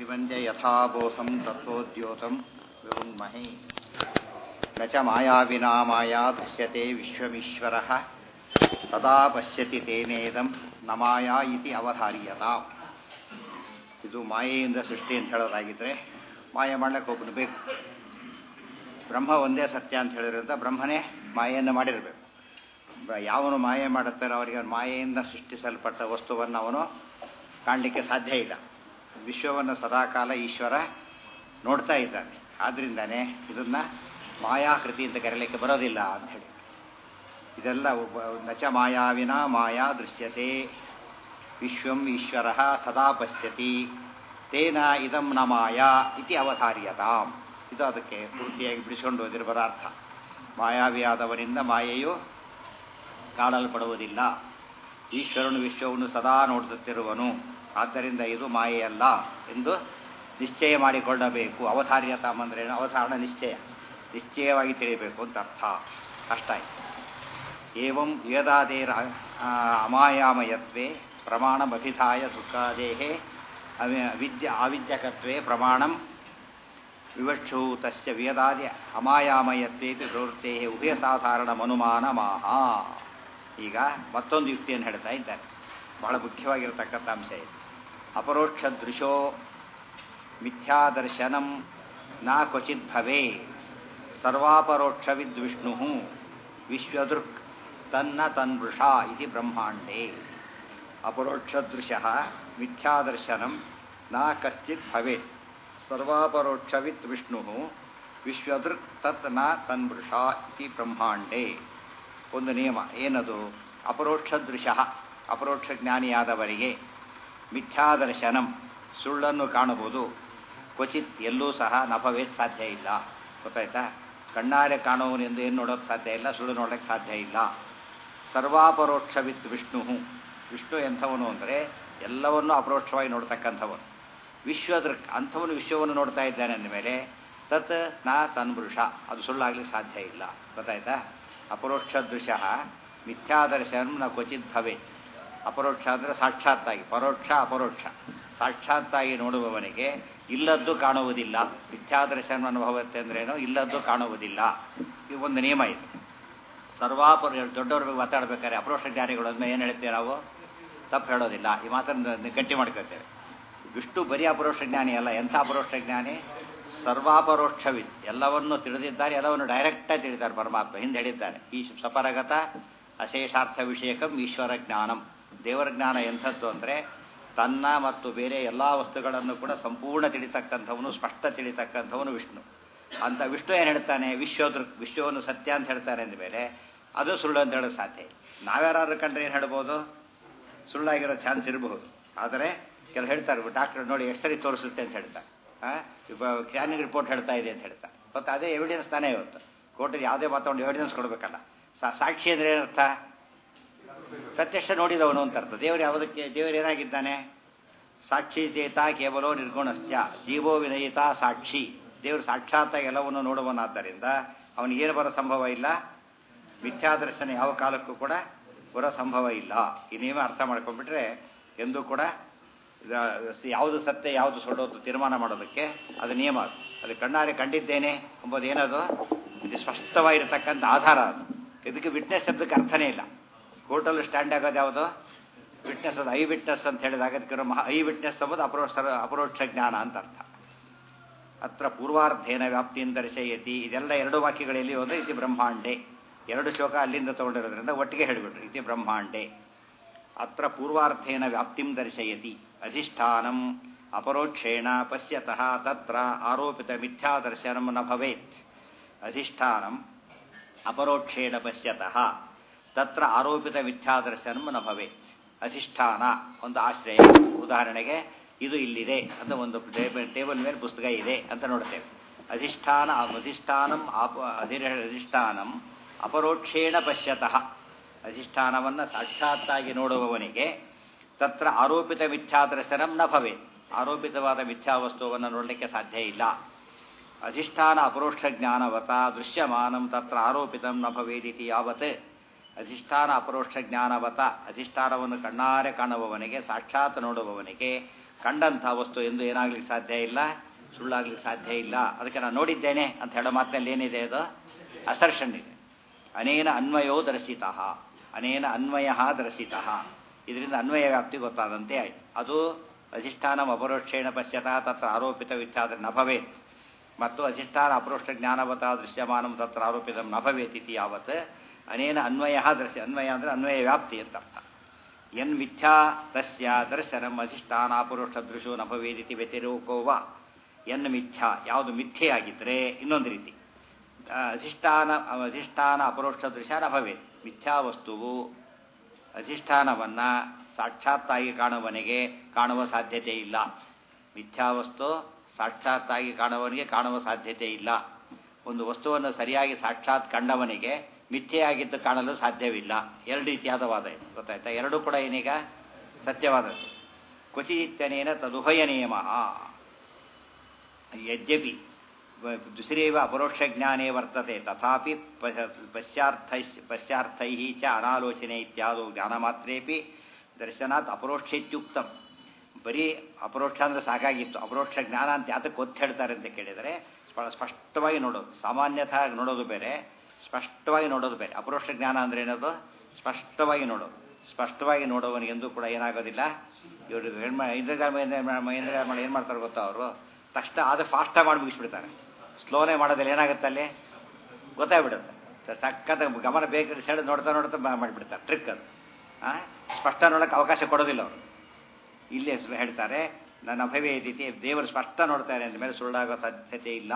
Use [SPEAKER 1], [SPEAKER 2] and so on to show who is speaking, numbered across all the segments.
[SPEAKER 1] जीवन्त्य यथा बोधं तत्त्वोद्योतं विरुन्महे न च मायाविना माया दृश्यते विश्वमीश्वरः सदा ಪಶ್ಯತಿ ತೇನೇದಂ ನ ಮಾಯಾ ಇತಿ ಅವಧಾರ್ಯತ ಇದು ಮಾಯೆಯಿಂದ ಸೃಷ್ಟಿ ಅಂತ ಹೇಳೋದಾಗಿದ್ರೆ ಮಾಯೆ ಮಾಡ್ಲಿಕ್ಕೆ ಒಬ್ಬನು ಬೇಕು ಬ್ರಹ್ಮ ಒಂದೇ ಸತ್ಯ ಅಂತ ಹೇಳಿರೋದ್ರಿಂದ ಬ್ರಹ್ಮನೇ ಮಾಯೆಯನ್ನು ಮಾಡಿರಬೇಕು ಯಾವನು ಮಾಯೆ ಮಾಡುತ್ತಾರೋ ಅವರಿಗೆ ಮಾಯೆಯಿಂದ ಸೃಷ್ಟಿಸಲ್ಪಟ್ಟ ವಸ್ತುವನ್ನು ಅವನು ಕಾಣಲಿಕ್ಕೆ ಸಾಧ್ಯ ಇಲ್ಲ ವಿಶ್ವವನ್ನು ಸದಾಕಾಲ ಈಶ್ವರ ನೋಡ್ತಾ ಇದ್ದಾನೆ ಆದ್ದರಿಂದಾನೇ ಇದನ್ನು ಮಾಯಾಕೃತಿ ಅಂತ ಕರೆಯಲಿಕ್ಕೆ ಬರೋದಿಲ್ಲ ಅಂತ ಹೇಳಿ ಇದೆಲ್ಲ ನಚ ಮಾಯಾವಿನ ಮಾಯಾ ದೃಶ್ಯತೆ ವಿಶ್ವಂ ಈಶ್ವರ ಸದಾ ಪಶ್ಯತಿ ತೇನ ಇದಂ ನ ಮಾಯಾ ಇತಿ ಅವಧಾರ್ಯತಾಂ ಇದು ಅದಕ್ಕೆ ಪೂರ್ತಿಯಾಗಿ ಬಿಡಿಸಿಕೊಂಡು ಹೋದಿರಬರ ಅರ್ಥ ಮಾಯಾವಿಯಾದವರಿಂದ ಮಾಯೆಯು ಕಾಣಲ್ಪಡುವುದಿಲ್ಲ ಈಶ್ವರನು ವಿಶ್ವವನ್ನು ಸದಾ ನೋಡುತ್ತಿರುವನು ಆದ್ದರಿಂದ ಇದು ಮಾಯೆಯಲ್ಲ ಎಂದು ನಿಶ್ಚಯ ಮಾಡಿಕೊಳ್ಳಬೇಕು ಅವಧಾರ್ಯತಾಂ ಅಂದ್ರೆ ಅವಧಾರಣ ನಿಶ್ಚಯ ನಿಶ್ಚಯವಾಗಿ ತಿಳಿಯಬೇಕು ಅಂತ ಅರ್ಥ ಅಷ್ಟಾಯ್ತು ಏವಂ ವೇದಾದೇರ ಅಮಾಯಾಮಯತ್ವೇ ಪ್ರಮಾಣಮಭಿಧಾಯ ದುಃಖಾದೇಹೇ ಅವಿದ್ಯ ಆವಿದ್ಯಕತ್ವೇ ಪ್ರಮಾಣಂ ವಿವಕ್ಷು ತಸ್ಯ ವೇದಾದಿ ಅಮಾಯಾಮಯತ್ವೇ ಪ್ರವೃತ್ತೇ ಉಭಯ ಸಾಧಾರಣ ಮನುಮಾನ ಮಾಹ ಈಗ ಮತ್ತೊಂದು ಯುಕ್ತಿಯನ್ನು ಹೇಳ್ತಾ ಇದ್ದಾರೆ ಬಹಳ ಮುಖ್ಯವಾಗಿರತಕ್ಕಂಥ ಅಂಶ ಇದು ಅಪರೋಕ್ಷ ದೃಶೋ ಮಿಥ್ಯಾದರ್ಶನಂ ನಾ ಕ್ವಚಿತ್ ಭವೇ ಸರ್ವಾಪರೋಕ್ಷವಿದ್ ವಿಷ್ಣು ವಿಶ್ವದೃಕ್ ತನ್ನ ತನ್ವೃಷ ಇತಿ ಬ್ರಹ್ಮಾಂಡೇ ಅಪರೋಕ್ಷದೃಶ ಮಿಥ್ಯಾದರ್ಶನಂ ನ ಕಶ್ಚಿತ್ ಭವೇತ್ ಸರ್ವಾಪರೋಕ್ಷವಿತ್ ವಿಷ್ಣು ವಿಶ್ವದೃಕ್ ತತ್ ನ ತನ್ವೃಷ ಇತಿ ಬ್ರಹ್ಮಾಂಡೇ ಒಂದು ನಿಯಮ ಏನದು ಅಪರೋಕ್ಷ ದೃಶ ಅಪರೋಕ್ಷ ಜ್ಞಾನಿಯಾದವರಿಗೆ ಮಿಥ್ಯಾದರ್ಶನಂ ಸುಳ್ಳನ್ನು ಕಾಣಬಹುದು ಕ್ವಚಿತ್ ಎಲ್ಲೂ ಸಹ ನಭವೇತ್ ಸಾಧ್ಯ ಇಲ್ಲ ಗೊತ್ತಾಯ್ತಾ ಕಣ್ಣಾರೆ ಕಾಣುವನೆಂದು ಏನು ನೋಡೋಕ್ಕೆ ಸಾಧ್ಯ ಇಲ್ಲ ಸುಳ್ಳು ನೋಡೋಕ್ಕೆ ಸಾಧ್ಯ ಇಲ್ಲ ಸರ್ವಾಪರೋಕ್ಷವಿತ್ ವಿಷ್ಣು ವಿಷ್ಣು ಎಂಥವನು ಅಂದರೆ ಎಲ್ಲವನ್ನೂ ಅಪರೋಕ್ಷವಾಗಿ ನೋಡ್ತಕ್ಕಂಥವನು ವಿಶ್ವದೃಕ್ ಅಂಥವನು ವಿಶ್ವವನ್ನು ನೋಡ್ತಾ ಇದ್ದಾನೆ ಅಂದಮೇಲೆ ತತ್ ನಾ ತನ್ಪುರುಷ ಅದು ಸುಳ್ಳಾಗ್ಲಿಕ್ಕೆ ಸಾಧ್ಯ ಇಲ್ಲ ಗೊತ್ತಾಯ್ತಾ ಅಪರೋಕ್ಷ ದೃಶ ಮಿಥ್ಯಾದರ್ಶನ ನ ಕ್ವಚಿತ್ ಭವೆ ಅಪರೋಕ್ಷ ಅಂದರೆ ಸಾಕ್ಷಾತ್ತಾಗಿ ಪರೋಕ್ಷ ಅಪರೋಕ್ಷ ಸಾಕ್ಷಾತ್ತಾಗಿ ನೋಡುವವನಿಗೆ ಇಲ್ಲದ್ದು ಕಾಣುವುದಿಲ್ಲ ಮಿಥ್ಯಾದರ್ಶನ ಅನುಭವತ್ತೆ ಅಂದ್ರೇನು ಇಲ್ಲದ್ದು ಕಾಣುವುದಿಲ್ಲ ಇದು ಒಂದು ನಿಯಮ ಇದೆ ಸರ್ವಾಪರ ದೊಡ್ಡವ್ರ ಮಾತಾಡ್ಬೇಕಾದ್ರೆ ಅಪರೋಕ್ಷ ಜ್ಞಾನಿಗಳು ಅಂದ್ಮೇಲೆ ಏನು ಹೇಳ್ತೇವೆ ನಾವು ತಪ್ಪು ಹೇಳೋದಿಲ್ಲ ಈ ಮಾತನ್ನು ಗಟ್ಟಿ ಮಾಡ್ಕೊಳ್ತೇವೆ ವಿಷ್ಣು ಬರೀ ಅಪರೋಕ್ಷ ಜ್ಞಾನಿ ಅಲ್ಲ ಎಂಥ ಅಪರೋಕ್ಷ ಜ್ಞಾನಿ ಸರ್ವಾಪರೋಕ್ಷವಿದ್ ಎಲ್ಲವನ್ನು ತಿಳಿದಿದ್ದಾರೆ ಎಲ್ಲವನ್ನು ಡೈರೆಕ್ಟಾಗಿ ತಿಳಿದ್ದಾರೆ ಪರಮಾತ್ಮ ಹಿಂದೆ ಹೇಳಿದ್ದಾರೆ ಈ ಸಪರಗತ ಅಶೇಷಾರ್ಥ ವಿಷಯಕಂ ಈಶ್ವರ ಜ್ಞಾನಂ ದೇವರ ಜ್ಞಾನ ಎಂಥದ್ದು ಅಂದರೆ ತನ್ನ ಮತ್ತು ಬೇರೆ ಎಲ್ಲ ವಸ್ತುಗಳನ್ನು ಕೂಡ ಸಂಪೂರ್ಣ ತಿಳಿತಕ್ಕಂಥವನು ಸ್ಪಷ್ಟ ತಿಳಿತಕ್ಕಂಥವನು ವಿಷ್ಣು ಅಂತ ವಿಷ್ಣು ಏನು ಹೇಳ್ತಾನೆ ವಿಶ್ವದೃ ವಿಶ್ವವನ್ನು ಸತ್ಯ ಅಂತ ಹೇಳ್ತಾನೆ ಅಂದಮೇಲೆ ಅದು ಸುಳ್ಳು ಅಂತ ಹೇಳೋದು ಸಾಧ್ಯ ನಾವ್ಯಾರು ಕಂಡ್ರೆ ಏನು ಹೇಳ್ಬೋದು ಸುಳ್ಳಾಗಿರೋ ಚಾನ್ಸ್ ಇರಬಹುದು ಆದರೆ ಕೆಲವು ಹೇಳ್ತಾರೆ ಡಾಕ್ಟರ್ ನೋಡಿ ಎಕ್ಸ್ರೇ ತೋರಿಸುತ್ತೆ ಅಂತ ಹೇಳ್ತಾರೆ ಸ್ಕ್ಯಾನಿಂಗ್ ರಿಪೋರ್ಟ್ ಹೇಳ್ತಾ ಇದೆ ಅಂತ ಹೇಳ್ತಾರೆ ಮತ್ತು ಅದೇ ಎವಿಡೆನ್ಸ್ ತಾನೇ ಇವತ್ತು ಕೋರ್ಟಲ್ಲಿ ಯಾವುದೇ ಮಾತಾಡೋದು ಎವಿಡೆನ್ಸ್ ಕೊಡಬೇಕಲ್ಲ ಸಾಕ್ಷಿ ಅಂದರೆ ಏನರ್ಥ ಪ್ರತ್ಯಕ್ಷ ನೋಡಿದವನು ಅಂತ ಅರ್ಥ ದೇವರು ಯಾವುದಕ್ಕೆ ದೇವರು ಏನಾಗಿದ್ದಾನೆ ಸಾಕ್ಷಿ ಚೇತ ಕೇವಲೋ ನಿರ್ಗುಣಶ್ಚ ಜೀವೋ ವಿನಯಿತ ಸಾಕ್ಷಿ ದೇವರು ಸಾಕ್ಷಾತ್ತಾಗಿ ಎಲ್ಲವನ್ನು ನೋಡುವನಾದ್ದರಿಂದ ಅವನಿಗೇನು ಬರೋ ಸಂಭವ ಇಲ್ಲ ಮಿಥ್ಯಾದರ್ಶನ ಯಾವ ಕಾಲಕ್ಕೂ ಕೂಡ ಬರೋ ಸಂಭವ ಇಲ್ಲ ಈ ನಿಯಮ ಅರ್ಥ ಮಾಡ್ಕೊಂಡ್ಬಿಟ್ರೆ ಎಂದೂ ಕೂಡ ಯಾವುದು ಸತ್ಯ ಯಾವುದು ಸುಳ್ಳೋದು ತೀರ್ಮಾನ ಮಾಡೋದಕ್ಕೆ ಅದು ನಿಯಮ ಅದು ಅದು ಕಣ್ಣಾರೆ ಕಂಡಿದ್ದೇನೆ ಎಂಬುದು ಏನದು ಇದು ಸ್ಪಷ್ಟವಾಗಿರತಕ್ಕಂಥ ಆಧಾರ ಅದು ಇದಕ್ಕೆ ವಿಟ್ನೆಸ್ ಶಬ್ದಕ್ಕೆ ಅರ್ಥನೇ ಇಲ್ಲ ಕೋರ್ಟಲ್ಲಿ ಸ್ಟ್ಯಾಂಡ್ ಆಗೋದು ಯಾವುದು ವಿಟ್ನೆಸ್ ಅದು ಐ ವಿಟ್ನೆಸ್ ಅಂತ ಹೇಳಿದಾಗ ಅದಕ್ಕೆ ಐ ವಿಟ್ನೆಸ್ ಎಂಬುದು ಅಪರೋಕ್ಷ ಅಪರೋಕ್ಷ ಜ್ಞಾನ ಅಂತ ಅರ್ಥ ಅತ್ರ ಪೂರ್ವಾರ್ಧೇನ ವ್ಯಾಪ್ತಿಯಿಂದ ದರ್ಶಯತಿ ಇದೆಲ್ಲ ಎರಡು ವಾಕ್ಯಗಳಲ್ಲಿ ಒಂದು ಇತಿ ಬ್ರಹ್ಮಾಂಡೆ ಎರಡು ಶ್ಲೋಕ ಅಲ್ಲಿಂದ ತಗೊಂಡಿರೋದ್ರಿಂದ ಒಟ್ಟಿಗೆ ಹೇಳಿಬಿಟ್ರು ಇತಿ ಬ್ರಹ್ಮಾಂಡೆ ಅತ್ರ ಪೂರ್ವಾರ್ಥೇನ ವ್ಯಾಪ್ತಿಂ ದರ್ಶಯತಿ ಅಧಿಷ್ಠಾನಂ ಅಪರೋಕ್ಷೇಣ ಪಶ್ಯತಃ ತತ್ರ ಆರೋಪಿತ ಮಿಥ್ಯಾದರ್ಶನಂ ನ ಭವೇತ್ ಅಧಿಷ್ಠಾನಂ ಅಪರೋಕ್ಷೇಣ ಪಶ್ಯತಃ ತತ್ರ ಆರೋಪಿತ ಮಿಥ್ಯಾದರ್ಶನಂ ನ ಭವೇತ್ ಅಧಿಷ್ಠಾನ ಒಂದು ಆಶ್ರಯ ಉದಾಹರಣೆಗೆ ಇದು ಇಲ್ಲಿದೆ ಅಂತ ಒಂದು ಟೇಬಲ್ ಮೇಲೆ ಪುಸ್ತಕ ಇದೆ ಅಂತ ನೋಡ್ತೇವೆ ಅಧಿಷ್ಠಾನ ಅಧಿಷ್ಠಾನಂ ಆಪ ಅಧಿಷ್ಠಾನಂ ಅಪರೋಕ್ಷೇಣ ಪಶ್ಯತಃ ಅಧಿಷ್ಠಾನವನ್ನು ಸಾಕ್ಷಾತ್ತಾಗಿ ನೋಡುವವನಿಗೆ ತತ್ರ ಆರೋಪಿತ ಮಿಥ್ಯಾದರ್ಶನಂ ನ ಭವೆ ಆರೋಪಿತವಾದ ಮಿಥ್ಯಾವಸ್ತುವನ್ನು ನೋಡಲಿಕ್ಕೆ ಸಾಧ್ಯ ಇಲ್ಲ ಅಧಿಷ್ಠಾನ ಅಪರೋಕ್ಷ ಜ್ಞಾನವತ ದೃಶ್ಯಮಾನಂ ತತ್ರ ಆರೋಪಿತಂ ನ ಭವೇದಿತಿ ಯಾವತ್ ಅಧಿಷ್ಠಾನ ಅಪರೋಕ್ಷ ಜ್ಞಾನವತ ಅಧಿಷ್ಠಾನವನ್ನು ಕಣ್ಣಾರೆ ಕಾಣುವವನಿಗೆ ಸಾಕ್ಷಾತ್ ನೋಡುವವನಿಗೆ ಕಂಡಂಥ ವಸ್ತು ಎಂದು ಏನಾಗ್ಲಿಕ್ಕೆ ಸಾಧ್ಯ ಇಲ್ಲ ಸುಳ್ಳಾಗ್ಲಿಕ್ಕೆ ಸಾಧ್ಯ ಇಲ್ಲ ಅದಕ್ಕೆ ನಾನು ನೋಡಿದ್ದೇನೆ ಅಂತ ಹೇಳೋ ಮಾತಿನಲ್ಲಿ ಏನಿದೆ ಅದು ಅಸರ್ಷನ್ ಇದೆ ಅನೇನ ಅನ್ವಯೋ ದರ್ಶಿತ ಅನೇನ ಅನ್ವಯ ದರ್ಶಿತ ಇದರಿಂದ ಅನ್ವಯ ವ್ಯಾಪ್ತಿ ಗೊತ್ತಾದಂತೆ ಆಯಿತು ಅದು ಅಧಿಷ್ಠಾನ ಅಪರೋಕ್ಷೇಣ ಪಶ್ಯತ ತತ್ರ ಆರೋಪಿತ ವಿಚ್ಛಾದ ನ ಭವೇತ್ ಮತ್ತು ಅಧಿಷ್ಠಾನ ಅಪರೋಕ್ಷ ಜ್ಞಾನವತ ದೃಶ್ಯಮಾನಂ ತತ್ರ ಆರೋಪಿತ ನ ಭವೇತ್ ಇತಿ ಯಾವತ್ ಅನೇನ ಅನ್ವಯ ದರ್ಶ ಅನ್ವಯ ಅಂದರೆ ಅನ್ವಯ ವ್ಯಾಪ್ತಿ ಅಂತ ಅರ್ಥ ಯನ್ ಮಿಥ್ಯಾ ತಸ್ಯ ದರ್ಶನಂ ಅಧಿಷ್ಠಾನ ಅಪರೋಕ್ಷ ದೃಶೋ ನ ಭವೇದಿತಿ ವ್ಯತಿರೋಕೋ ವಾ ಎನ್ ಮಿಥ್ಯಾ ಯಾವುದು ಮಿಥ್ಯೆಯಾಗಿದ್ದರೆ ಇನ್ನೊಂದು ರೀತಿ ಅಧಿಷ್ಠಾನ ಅಧಿಷ್ಠಾನ ಅಪರೋಕ್ಷ ದೃಶ್ಯ ನ ಭವೇತ್ ಮಿಥ್ಯಾ ವಸ್ತುವು ಅಧಿಷ್ಠಾನವನ್ನು ಸಾಕ್ಷಾತ್ತಾಗಿ ಕಾಣುವವನಿಗೆ ಕಾಣುವ ಸಾಧ್ಯತೆ ಇಲ್ಲ ಮಿಥ್ಯಾವಸ್ತು ಸಾಕ್ಷಾತ್ತಾಗಿ ಕಾಣುವವನಿಗೆ ಕಾಣುವ ಸಾಧ್ಯತೆ ಇಲ್ಲ ಒಂದು ವಸ್ತುವನ್ನು ಸರಿಯಾಗಿ ಸಾಕ್ಷಾತ್ ಕಂಡವನಿಗೆ ಮಿಥ್ಯೆಯಾಗಿದ್ದು ಕಾಣಲು ಸಾಧ್ಯವಿಲ್ಲ ಎರಡು ರೀತಿಯಾದ ವಾದ ಇದೆ ಗೊತ್ತಾಯ್ತಾ ಎರಡೂ ಕೂಡ ಏನೀಗ ಸತ್ಯವಾದದ್ದು ಕ್ವಚಿತ್ತನೇನ ತದುಭಯ ನಿಯಮ ಯದ್ಯಪಿ ದುಸರೇವ ಅಪರೋಕ್ಷ ಜ್ಞಾನೇ ವರ್ತತೆ ತಥಾಪಿ ಪಶ್ಚಾರ್ಥೈ ಪಶ್ಚಾರ್ಥೈ ಚ ಅನಾಲೋಚನೆ ಇತ್ಯಾದಿ ಜ್ಞಾನಮಾತ್ರೇಪಿ ದರ್ಶನಾತ್ ಅಪರೋಕ್ಷ ಇತ್ಯುಕ್ತಂ ಬರೀ ಅಪರೋಕ್ಷ ಅಂದರೆ ಸಾಕಾಗಿತ್ತು ಅಪರೋಕ್ಷ ಜ್ಞಾನ ಅಂತ ಯಾತಕ್ಕೆ ಒತ್ತು ಹೇಳ್ತಾರೆ ಅಂತ ಕೇಳಿದರೆ ಸ್ಪಷ್ಟವಾಗಿ ನೋಡೋದು ಸಾಮಾನ್ಯತಃ ನೋಡೋದು ಬೇರೆ ಸ್ಪಷ್ಟವಾಗಿ ನೋಡೋದು ಬೇರೆ ಅಪರೋಕ್ಷ ಜ್ಞಾನ ಅಂದರೆ ಏನದು ಸ್ಪಷ್ಟವಾಗಿ ನೋಡೋದು ಸ್ಪಷ್ಟವಾಗಿ ನೋಡೋವನಿಗೆಂದೂ ಕೂಡ ಏನಾಗೋದಿಲ್ಲ ಇವರು ಹೆಣ್ಮ ಇಂದ್ರಜಾಲ ಮಹೇಂದ್ರ ಏನು ಮಾಡ್ತಾರೆ ಗೊತ್ತಾ ಅವರು ತಕ್ಷಣ ಅದು ಫಾಸ್ಟಾಗಿ ಮಾಡಿ ಮುಗಿಸ್ಬಿಡ್ತಾರೆ ಸ್ಲೋನೇ ಮಾಡೋದಿಲ್ಲ ಏನಾಗುತ್ತೆ ಅಲ್ಲಿ ಗೊತ್ತಾಗ್ಬಿಡುತ್ತೆ ಸಖತ್ ಗಮನ ಬೇಕು ಸೆಳೆದು ನೋಡ್ತಾ ನೋಡ್ತಾ ಮಾಡಿಬಿಡ್ತಾರೆ ಟ್ರಿಕ್ ಅದು ಸ್ಪಷ್ಟ ನೋಡೋಕ್ಕೆ ಅವಕಾಶ ಕೊಡೋದಿಲ್ಲ ಅವರು ಇಲ್ಲಿ ಹೇಳ್ತಾರೆ ನನ್ನ ಅಭವೇದಿತಿ ದೇವರು ಸ್ಪಷ್ಟ ನೋಡ್ತಾರೆ ಅಂದ ಮೇಲೆ ಸುಳ್ಳಾಗೋ ಸಾಧ್ಯತೆ ಇಲ್ಲ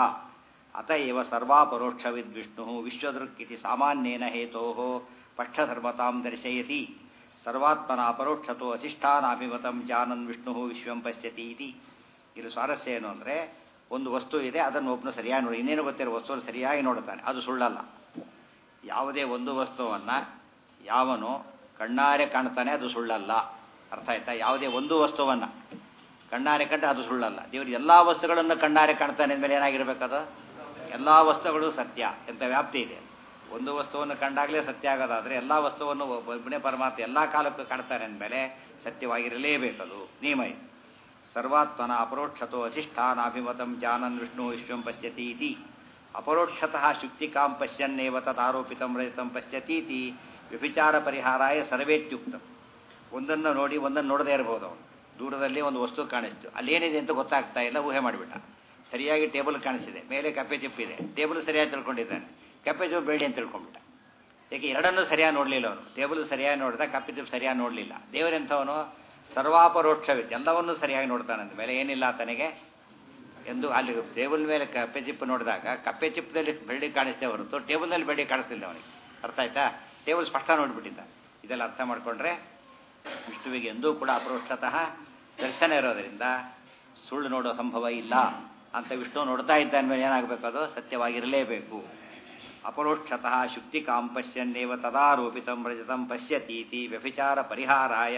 [SPEAKER 1] ಅತಏವ ಸರ್ವಾಪರೋಕ್ಷವಿದ್ ವಿಷ್ಣು ವಿಶ್ವದೃಕ್ ಇತಿ ಸಾಮಾನ್ಯೇನ ಹೇತೋ ಪಕ್ಷಧರ್ಮತಾಂ ದರ್ಶಯತಿ ಸರ್ವಾತ್ಮನ ಅಪರೋಕ್ಷತೋ ಅಧಿಷ್ಠಾನಾಭಿಮತಂ ಜಾನನ್ ವಿಷ್ಣು ವಿಶ್ವಂ ಪಶ್ಯತಿ ಇತಿ ಇಲ್ಲಿ ಸ್ವಾರಸ್ಯ ಏನು ಅಂದರೆ ಒಂದು ವಸ್ತು ಇದೆ ಅದನ್ನು ಒಬ್ಬನು ಸರಿಯಾಗಿ ನೋಡಿ ಇನ್ನೇನು ಗೊತ್ತಿರೋ ವಸ್ತುವನ್ನು ಸರಿಯಾಗಿ ನೋಡುತ್ತಾನೆ ಅದು ಸುಳ್ಳಲ್ಲ ಯಾವುದೇ ಒಂದು ವಸ್ತುವನ್ನು ಯಾವನು ಕಣ್ಣಾರೆ ಕಾಣ್ತಾನೆ ಅದು ಸುಳ್ಳಲ್ಲ ಅರ್ಥ ಆಯ್ತಾ ಯಾವುದೇ ಒಂದು ವಸ್ತುವನ್ನು ಕಣ್ಣಾರೆ ಕಂಡ್ರೆ ಅದು ಸುಳ್ಳಲ್ಲ ದೇವರು ಎಲ್ಲ ವಸ್ತುಗಳನ್ನು ಕಣ್ಣಾರೆ ಕಾಣ್ತಾನೆ ಅಂದಮೇಲೆ ಏನಾಗಿರ್ಬೇಕದು ಎಲ್ಲ ವಸ್ತುಗಳು ಸತ್ಯ ಎಂಥ ವ್ಯಾಪ್ತಿ ಇದೆ ಒಂದು ವಸ್ತುವನ್ನು ಕಂಡಾಗಲೇ ಸತ್ಯ ಆಗೋದಾದರೆ ಎಲ್ಲ ವಸ್ತುವನ್ನು ಒಬ್ಬನೇ ಪರಮಾತ್ಮ ಎಲ್ಲ ಕಾಲಕ್ಕೂ ಕಾಣ್ತಾನೆ ಅಂದಮೇಲೆ ಸತ್ಯವಾಗಿರಲೇಬೇಕದು ನಿಯಮ ಇದೆ ಸರ್ವಾತ್ಮನ ಅಪರೋಕ್ಷತೋ ಅಧಿಷ್ಠಾನಾಭಿಮತಂ ಜಾನನ್ ವಿಷ್ಣು ವಿಶ್ವಂ ಪಶ್ಯತಿ ಇತಿ ಅಪರೋಕ್ಷತಃ ಶುಕ್ತಿಕಾಂ ಪಶ್ಯನ್ನೇವ ತದಾರೋಪಿತಂ ರಹಿತಂ ಪಶ್ಯತೀತಿ ವ್ಯಭಿಚಾರ ಪರಿಹಾರಾಯ ಸರ್ವೇತ್ಯುಕ್ತಂ ಒಂದನ್ನು ನೋಡಿ ಒಂದನ್ನು ನೋಡದೇ ಇರಬಹುದು ಅವನು ದೂರದಲ್ಲಿ ಒಂದು ವಸ್ತು ಕಾಣಿಸ್ತು ಅಲ್ಲೇನಿದೆ ಅಂತ ಗೊತ್ತಾಗ್ತಾ ಇಲ್ಲ ಊಹೆ ಮಾಡಿಬಿಟ್ಟ ಸರಿಯಾಗಿ ಟೇಬಲ್ ಕಾಣಿಸಿದೆ ಮೇಲೆ ಕಪ್ಪೆ ಚಿಪ್ಪಿದೆ ಟೇಬಲ್ ಸರಿಯಾಗಿ ತಿಳ್ಕೊಂಡಿದ್ದಾನೆ ಕಪ್ಪೆ ಚಿಪ್ಪು ಬೇಡಿ ಅಂತ ತಿಳ್ಕೊಂಡ್ಬಿಟ್ಟ ಏಕೆ ಎರಡನ್ನೂ ಸರಿಯಾಗಿ ನೋಡಲಿಲ್ಲ ಅವನು ಟೇಬಲ್ ಸರಿಯಾಗಿ ನೋಡಿದ ಕಪ್ಪೆ ಚಿಪ್ಪು ಸರಿಯಾಗಿ ನೋಡಲಿಲ್ಲ ದೇವರೆಂಥವನು ಸರ್ವಾಪರೋಕ್ಷವಿದೆ ಎಲ್ಲವನ್ನೂ ಸರಿಯಾಗಿ ನೋಡ್ತಾನೆ ಮೇಲೆ ಏನಿಲ್ಲ ತನಗೆ ಎಂದು ಅಲ್ಲಿ ಟೇಬಲ್ ಮೇಲೆ ಕಪ್ಪೆ ಚಿಪ್ಪು ನೋಡಿದಾಗ ಕಪ್ಪೆ ಚಿಪ್ಪದಲ್ಲಿ ಬೆಳ್ಳಿ ಕಾಣಿಸ್ತೇ ಹೊರತು ಟೇಬಲ್ನಲ್ಲಿ ಬೆಳ್ಳಿ ಕಾಣಿಸ್ತಿಲ್ಲ ಅವನಿಗೆ ಅರ್ಥ ಆಯ್ತಾ ಟೇಬಲ್ ಸ್ಪಷ್ಟ ನೋಡಿಬಿಟ್ಟಿದ್ದ ಇದೆಲ್ಲ ಅರ್ಥ ಮಾಡಿಕೊಂಡ್ರೆ ವಿಷ್ಣುವಿಗೆ ಎಂದೂ ಕೂಡ ಅಪರೋಕ್ಷತಃ ದರ್ಶನ ಇರೋದರಿಂದ ಸುಳ್ಳು ನೋಡೋ ಸಂಭವ ಇಲ್ಲ ಅಂತ ವಿಷ್ಣು ನೋಡ್ತಾ ಇದ್ದ ಮೇಲೆ ಏನಾಗಬೇಕು ಅದು ಸತ್ಯವಾಗಿರಲೇಬೇಕು ಅಪರೋಕ್ಷತಃ ಶುಕ್ತಿಕಾಂ ಪಶ್ಯನ್ನೇವ ತದಾರೋಪಿತಂ ರಜತಂ ಪಶ್ಯತೀತಿ ವ್ಯಭಿಚಾರ ಪರಿಹಾರಾಯ